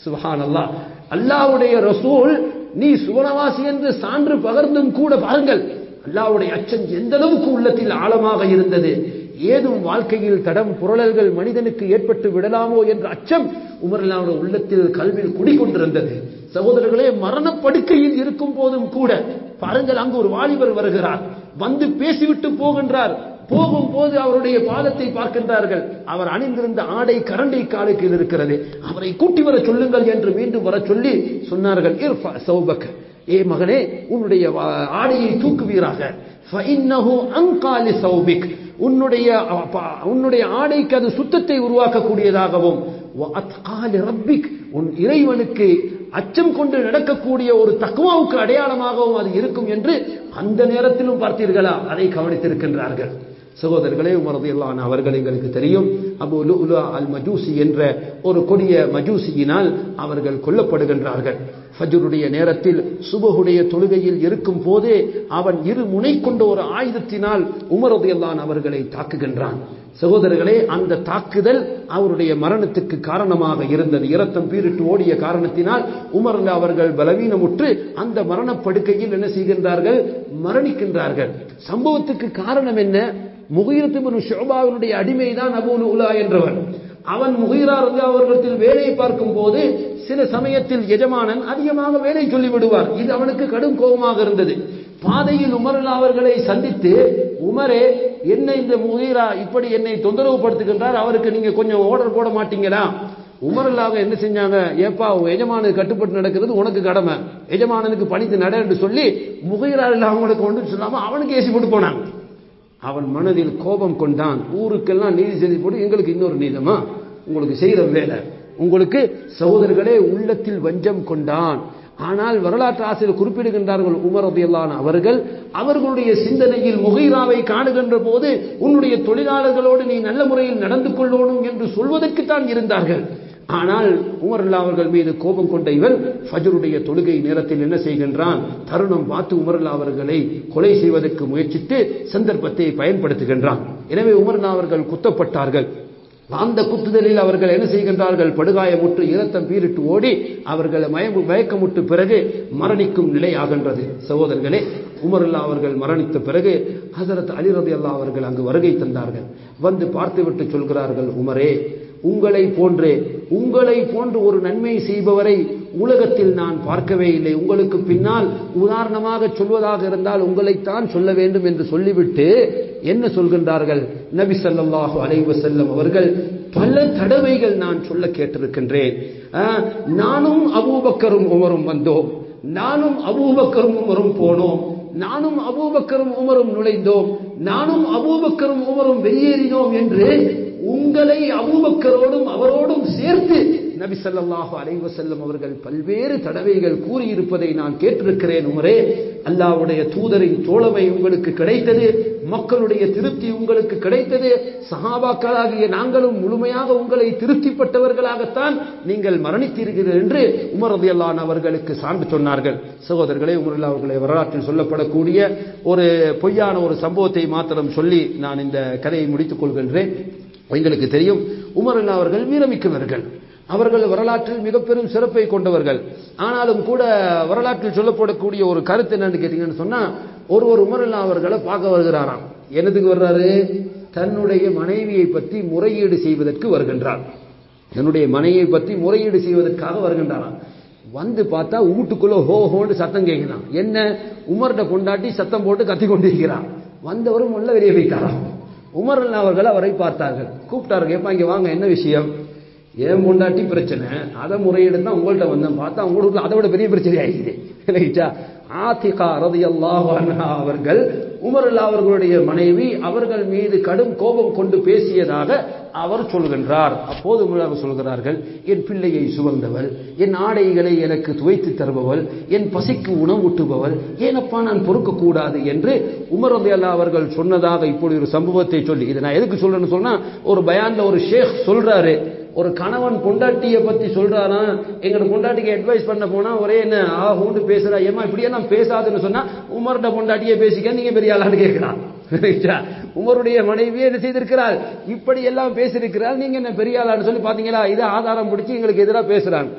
சுபஹானல்லாஹ் அல்லாஹ்வுடைய ரசூல் நீ சுவனவாசி என்று சான்று பகர்ந்தும் கூட பாருங்கள் அல்லாஹ்வுடைய அச்சம் எந்த அளவுக்கு உள்ளத்தில் ஆழமாக இருந்தது ஏதும் வாழ்க்கையில் தடம் புரளல்கள் மனிதனுக்கு ஏற்பட்டு விடலாமோ என்ற அச்சம் உமரல்லாவுடைய உள்ளத்தில் கல்வியில் குடிக்கொண்டிருந்தது சகோதரர்களே மரணப்படுக்கையில் இருக்கும் போதும் கூட பாருங்கள் அங்கு ஒரு வாலிபர் வருகிறார் வந்து பேசிவிட்டு போகின்றார் போகும்போது அவருடைய பாதத்தை பார்க்கின்றார்கள் அவர் அணிந்திருந்த ஆடை கரண்டை காலுக்கு இருக்கிறது அவரை கூட்டி வர சொல்லுங்கள் என்று மீண்டும் வர சொல்லி சொன்னார்கள் இர்ஃபா சௌபக் ஏ மகனே உன்னுடைய வா- ஆடையை தூக்குவீராக ஃபஇன்னஹு அன்கா லிசௌபிக். உன்னுடைய அப்ப- உன்னுடைய ஆடைக்கு அது சுத்தத்தை உருவாக்கக்கூடியதாகவும் வஅத்கா லிரப்பிக். உன் இறைவனுக்கு அச்சம் கொண்டு நடக்கக்கூடிய ஒரு தக்குவாவுக்கு அடையாளமாகவும் அது இருக்கும் என்று அந்த நேரத்திலும் பார்த்தீர்களா அதை கவனித்திருக்கின்றார்கள் சகோதரர்களே உமரதியல்லான் அவர்கள் எங்களுக்கு தெரியும் அபு லுலு அல் மஜூசி என்ற ஒரு கொடிய மஜூசியினால் அவர்கள் கொல்லப்படுகின்றார்கள் ஃபஜ்ருடைய நேரத்தில் சுபஹுடைய தொழுகையில் இருக்கும் போதே அவன் இரு முனை கொண்ட ஒரு ஆயுதத்தினால் உமரதியல்லான் அவர்களை தாக்குகின்றான் சகோதரர்களே அந்த தாக்குதல் அவருடைய மரணத்துக்கு காரணமாக இருந்தது இரத்தம் பீரிட்டு ஓடிய காரணத்தினால் உமர் அவர்கள் பலவீனமுற்று அந்த மரணப்படுக்கையில் என்ன செய்கின்றார்கள் மரணிக்கின்றார்கள் சம்பவத்துக்கு காரணம் என்ன முகீரத்து ஷோபாவினுடைய அடிமைதான் அபூல் உலா என்றவர் அவன் முகீரா ரலியல்லாஹு அவர்களிடத்தில் வேலையை பார்க்கும் போது சில சமயத்தில் எஜமானன் அதிகமாக வேலை சொல்லி விடுவார் இது அவனுக்கு கடும் கோபமாக இருந்தது பாதையில் உமரல்லா அவர்களை சந்தித்து உமரே என்ன இந்த முகீரா இப்படி என்னை தொந்தரவு படுத்துகின்றார் அவருக்கு நீங்க கொஞ்சம் ஆர்டர் போட மாட்டீங்களா உமரல்லாக என்ன செஞ்சாங்க ஏப்பா உன் எஜமானுக்கு கட்டுப்பட்டு நடக்கிறது உனக்கு கடமை எஜமானனுக்கு பணித்து நட என்று சொல்லி முகைரா அவங்களுக்கு ஒன்று சொல்லாம அவனுக்கு ஏசி போட்டு போனாங்க அவன் மனதில் கோபம் கொண்டான் ஊருக்கெல்லாம் நீதி செய்தி போட்டு எங்களுக்கு இன்னொரு நீதமா உங்களுக்கு செய்கிற வேலை உங்களுக்கு சகோதரர்களே உள்ளத்தில் வஞ்சம் கொண்டான் ஆனால் வரலாற்று ஆசிரியர் குறிப்பிடுகின்றார்கள் உமர் ரதியல்லான் அவர்கள் அவர்களுடைய சிந்தனையில் முகைராவை காணுகின்ற போது உன்னுடைய தொழிலாளர்களோடு நீ நல்ல முறையில் நடந்து கொள்ளணும் என்று சொல்வதற்குத்தான் இருந்தார்கள் ஆனால் உமர்லா அவர்கள் மீது கோபம் கொண்ட இவன் ஃபஜருடைய தொழுகை நேரத்தில் என்ன செய்கின்றான் தருணம் பார்த்து உமர்லா அவர்களை கொலை செய்வதற்கு முயற்சித்து சந்தர்ப்பத்தை பயன்படுத்துகின்றான் எனவே உமர்லா அவர்கள் குத்தப்பட்டார்கள் அந்த குத்துதலில் அவர்கள் என்ன செய்கின்றார்கள் படுகாயமுற்று இரத்தம் பீரிட்டு ஓடி அவர்கள் மயமு மயக்கமுட்டு பிறகு மரணிக்கும் நிலை ஆகின்றது சகோதரர்களே உமருல்லா அவர்கள் மரணித்த பிறகு ஹசரத் அலி ரலியல்லாஹு அவர்கள் அங்கு வருகை தந்தார்கள் வந்து பார்த்துவிட்டு சொல்கிறார்கள் உமரே உங்களை போன்றே உங்களை போன்று ஒரு நன்மை செய்பவரை உலகத்தில் நான் பார்க்கவே இல்லை உங்களுக்கு பின்னால் உதாரணமாக சொல்வதாக இருந்தால் உங்களைத்தான் சொல்ல வேண்டும் என்று சொல்லிவிட்டு என்ன சொல்கின்றார்கள் நபி ஸல்லல்லாஹு அலைஹி வஸல்லம் அவர்கள் பல தடவைகள் நான் சொல்ல கேட்டிருக்கின்றேன் ஆ, நானும் அபூபக்கரும் உமரும் வந்தோம் நானும் அபூபக்கரும் உமரும் போனோம் நானும் அபூபக்கரும் உமரும் நுழைந்தோம் நானும் அபூபக்கரும் உமரும் வெளியேறினோம் என்று உங்களை அபூபக்கரோடும் அவரோடும் சேர்த்து நபி ஸல்லல்லாஹு அலைஹி வஸல்லம் அவர்கள் பல்வேறு தடவைகள் கூறியிருப்பதை நான் கேட்டிருக்கிறேன் உமரே அல்லாஹ்வுடைய தூதரின் தோழமை உங்களுக்கு கிடைத்தது மக்களுடைய திருப்தி உங்களுக்கு கிடைத்தது சஹாபாக்களாகிய நாங்களும் முழுமையாக உங்களை திருப்திப்பட்டவர்களாகத்தான் நீங்கள் மரணித்தீர்கள் என்று உமர் ரலியல்லாஹு அன்ஹு அவர்களுக்கு சான்று சொன்னார்கள் சகோதரர்களே உமர் அவர்களை வரலாற்றில் சொல்லப்படக்கூடிய ஒரு பொய்யான ஒரு சம்பவத்தை மாத்திரம் சொல்லி நான் இந்த கதையை முடித்துக் கொள்கின்றேன் எங்களுக்கு தெரியும் உமர் அண்ணா அவர்கள் வீரமிக்கவர்கள் அவர்கள் வரலாற்றில் மிக பெரும் சிறப்பை கொண்டவர்கள் ஆனாலும் கூட வரலாற்றில் சொல்லப்படக்கூடிய ஒரு கருத்து என்னன்னு கேட்டீங்கன்னு சொன்னா ஒரு ஒரு உமர் அண்ணா அவர்களை பார்க்க வருகிறாராம் என்னதுக்கு வர்றாரு தன்னுடைய மனைவியை பற்றி முறையீடு செய்வதற்கு வருகின்றார் தன்னுடைய மனைவியை பற்றி முறையீடு செய்வதற்காக வருகின்றாராம் வந்து பார்த்தா வீட்டுக்குள்ள ஹோ ஹோன்னு சத்தம் கேட்கிறான் என்ன உமர்கிட்ட கொண்டாட்டி சத்தம் போட்டு கத்தி கொண்டிருக்கிறான் வந்தவரும் உள்ள வெளியே போயிட்டாராம் உமர் அண்ணா அவர்கள் அவரை பார்த்தார்கள் கூப்பிட்டாரு கேட்பா இங்க வாங்க என்ன விஷயம் ஏன் பொண்டாட்டி பிரச்சனை அதை முறையீடு தான் உங்கள்கிட்ட வந்தேன் பார்த்தா உங்க வீட்டுல அதை விட பெரிய பிரச்சனை ஆகிடுது ரைட்டா ஆத்திகா ரதியல்லாஹு அன்ஹா அவர்கள் உமர் அல்லா அவர்களுடைய மனைவி அவர்கள் மீது கடும் கோபம் கொண்டு பேசியதாக அவர் சொல்கின்றார் அப்போது உமர் சொல்கிறார்கள் என் பிள்ளையை சுமந்தவள் என் ஆடைகளை எனக்கு துவைத்து தருபவள் என் பசிக்கு உணவூட்டுபவள் ஏனப்பா நான் பொறுக்கக்கூடாது என்று உமர் ரலியல்லாஹு அவர்கள் சொன்னதாக இப்படி ஒரு சம்பவத்தை சொல்லி இதை நான் எதுக்கு சொல்றேன்னு சொன்னா ஒரு பயான்ல ஒரு ஷேக் சொல்றாரு ஒரு கணவன் பொண்டாட்டியை பத்தி சொல்றானா எங்களோட பொண்டாட்டிக்கு அட்வைஸ் பண்ண போனா ஒரே என்ன ஆ ஹூண்டு பேசுறா ஏமா இப்படியே நான் பேசாதுன்னு சொன்னா உமர்ட பொண்டாட்டியை பேசிக்க நீங்க பெரிய ஆளான்னு கேட்கிறான் ரைட்டா? உமருடைய மனைவியே என்ன செய்திருக்கிறாள் இப்படி எல்லாம் பேசியிருக்கிறாள் நீங்க என்ன பெரிய ஆளான்னு சொல்லி பாத்தீங்களா இதை ஆதாரம் பிடிச்சு எங்களுக்கு எதிராக பேசுறாங்க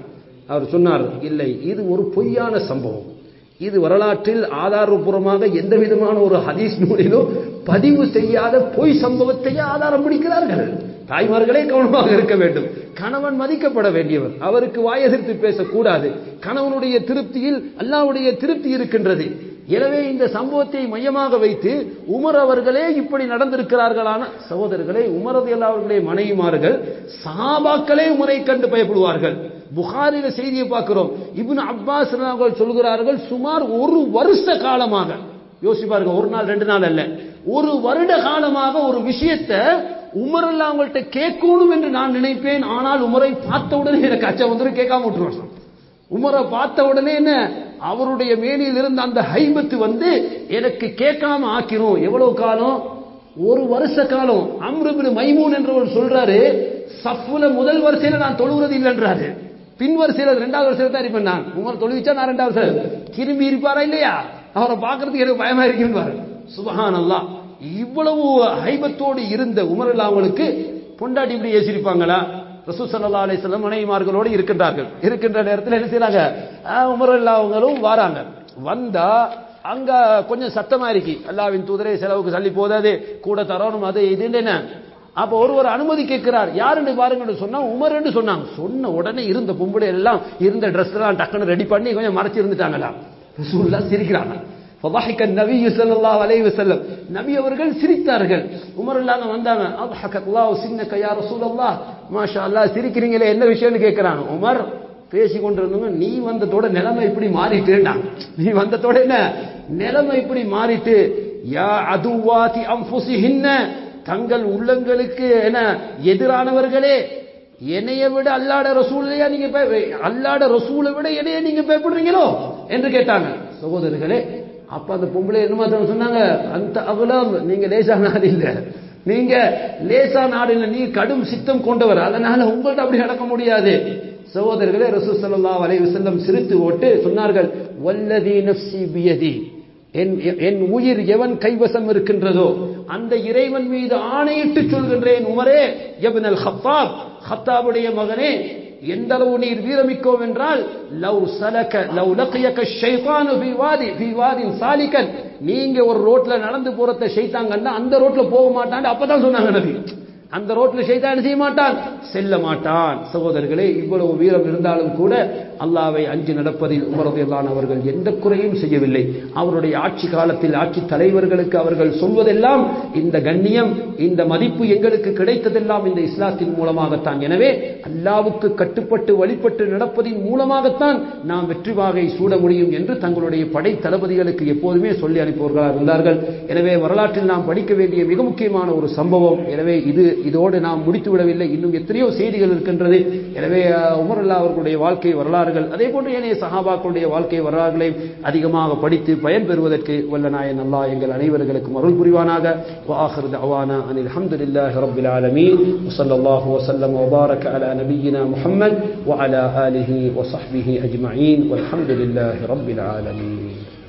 அவர் சொன்னார் இல்லை இது ஒரு பொய்யான சம்பவம் இது வரலாற்றில் ஆதாரபூர்வமாக எந்த விதமான ஒரு ஹதீஸ் நூலிலோ பதிவு செய்யாத பொய் சம்பவத்தையே ஆதாரம் பிடிக்கிறார்கள் தாய்மார்களே கவனமாக இருக்க வேண்டும் கணவன் மதிக்கப்பட வேண்டியவர் அவருக்கு வாயெதிர்த்து பேசக்கூடாது கணவனுடைய திருப்தியில் அல்லாவுடைய திருப்தி இருக்கின்றது எனவே இந்த சம்பவத்தை மையமாக வைத்து உமர் அவர்களே இப்படி நடந்திருக்கிறார்களான சகோதரர்களே உமரது அவர்களுடைய மனைவிமார்கள் சஹாபாக்களே உமரை கண்டு பயப்படுவார்கள் புகாரில செய்தியை பார்க்கிறோம் இப்னு அப்பாஸ் அவர்கள் சொல்கிறார்கள் சுமார் ஒரு வருஷ காலமாக யோசிப்பாருங்க ஒரு நாள் ரெண்டு நாள் அல்ல ஒரு வருட காலமாக ஒரு விஷயத்தை உமர் எல்லாம் அவங்கள்ட்ட கேட்கணும் என்று நான் நினைப்பேன் ஆனால் உமரை பார்த்த உடனே எனக்கு அச்சம் வந்துடும் கேட்காம விட்டுருவான் உமரை பார்த்த உடனே என்ன அவருடைய மேனியில் இருந்த அந்த ஹைபத்து வந்து எனக்கு கேட்காம ஆக்கிரும் எவ்வளவு காலம் ஒரு வருஷ காலம் அம்ருபின் மைமூன் என்றவர் சொல்றாரு சஃப்ல முதல் வரிசையில நான் தொழுகிறது இல்லைன்றாரு பின் வரிசையில ரெண்டாவது வரிசையில தான் இருப்பேன் நான் உமர் தொழுவிச்சா நான் ரெண்டாவது வரிசை கிரும்பி இருப்பாரா இல்லையா அவரை பார்க்கறதுக்கு எனக்கு பயமா இருக்குன்னு சுபஹான் அல்லா இவ்வளவு ஹைபத்தோடு இருந்த உமர் அவங்களுக்கு பொண்டாட்டி இப்படி ஏசிருப்பாங்களா ரசூ சல்லா அலிஸ்லாம் மனைவிமார்களோடு இருக்கின்றார்கள் இருக்கின்ற நேரத்தில் என்ன செய்யறாங்க உமர் அவங்களும் வராங்க வந்தா அங்க கொஞ்சம் சத்தமா இருக்கு அல்லாவின் தூதரே செலவுக்கு சல்லி போதாது கூட தரணும் அது இதுன்னு என்ன அப்ப ஒருவர் அனுமதி கேட்கிறார் யாருன்னு பாருங்கன்னு சொன்னா உமர் என்று சொன்னாங்க சொன்ன உடனே இருந்த பொம்பளை எல்லாம் இருந்த ட்ரெஸ் எல்லாம் டக்குன்னு ரெடி பண்ணி கொஞ்சம் மறைச்சு இருந்துட்டாங்களா ரசூல்லா சிரிக்கிறாங்க فضحك النبي صلى الله عليه وسلم நபி அவர்கள் சிரித்தார்கள் உமர் இல்லாம வந்தாங்க அضحك الله سنك يا رسول الله ما شاء الله சிரிக்கிறீங்களே என்ன விஷயம்னு கேக்குறாங்க உமர் பேசி கொண்டிருந்தவங்க நீ வந்ததோட நிலைமை இப்படி மாறிட்டுடா நீ வந்ததோட என்ன நிலைமை இப்படி மாறிட்டு யா அதுவாதி அம்புசிஹின்ன தங்கள் உள்ளங்களுக்கு என்ன எதிரானவர்களே என்னைய விட அல்லாட ரசூலையா நீங்க அல்லாட ரசூலை விட என்னைய நீங்க பயப்படுறீங்களோ என்று கேட்டாங்க சகோதரர்களே அப்ப அந்த பொம்பளை என்ன மாத்திரம் சொன்னாங்க அந்த அகலம் நீங்க லேசா நாடு இல்ல நீங்க லேசா நாடு இல்ல நீ கடும் சித்தம் கொண்டவர் அதனால உங்கள்ட்ட அப்படி நடக்க முடியாது சகோதரர்களே ரசூ சல்லா அலை செல்லம் சிரித்து ஓட்டு சொன்னார்கள் வல்லதி நப்சி பியதி என் என் உயிர் எவன் கைவசம் இருக்கின்றதோ அந்த இறைவன் மீது ஆணையிட்டு சொல்கின்றேன் உமரே எவன் அல் ஹத்தாப் ஹத்தாபுடைய மகனே எந்த அளவு நீர் வீரமிக்கோம் என்றால் லவ் சலக லவ் லக்கியக ஷைத்தானு ஃபி வாதி ஃபி வாதின் சாலிகன் நீங்க ஒரு ரோட்ல நடந்து போறத ஷைத்தாங்கன்னா அந்த ரோட்ல போக மாட்டான்னு அப்பதான் சொன்னாங்க நபி அந்த ரோட்ல ஷைத்தான் செய்ய மாட்டான் செல்ல மாட்டான் சகோதரர்களே இவ்வளவு வீரம் இருந்தாலும் கூட அல்லாவை அஞ்சு நடப்பதில் உமரதையிலான அவர்கள் எந்த குறையும் செய்யவில்லை அவருடைய ஆட்சி காலத்தில் ஆட்சி தலைவர்களுக்கு அவர்கள் சொல்வதெல்லாம் இந்த கண்ணியம் இந்த மதிப்பு எங்களுக்கு கிடைத்ததெல்லாம் இந்த இஸ்லாத்தின் மூலமாகத்தான் எனவே அல்லாவுக்கு கட்டுப்பட்டு வழிபட்டு நடப்பதின் மூலமாகத்தான் நாம் வெற்றி வாகை சூட முடியும் என்று தங்களுடைய படை தளபதிகளுக்கு எப்போதுமே சொல்லி அனுப்புவர்களாக இருந்தார்கள் எனவே வரலாற்றில் நாம் படிக்க வேண்டிய மிக முக்கியமான ஒரு சம்பவம் எனவே இது இதோடு நாம் முடித்து விடவில்லை இன்னும் எத்தனையோ செய்திகள் இருக்கின்றது எனவே உமர் அல்லா அவர்களுடைய வாழ்க்கை வரலாறுகள் அதே போன்று ஏனைய சஹாபாக்களுடைய வாழ்க்கை வரலாறுகளை அதிகமாக படித்து பயன் பெறுவதற்கு வல்ல நாயன் அல்லா எங்கள் அனைவர்களுக்கும் அருள் புரிவானாக وآخر دعوانا أن الحمد لله رب العالمين وصلى الله وسلم وبارك على نبينا محمد وعلى آله وصحبه أجمعين والحمد لله رب العالمين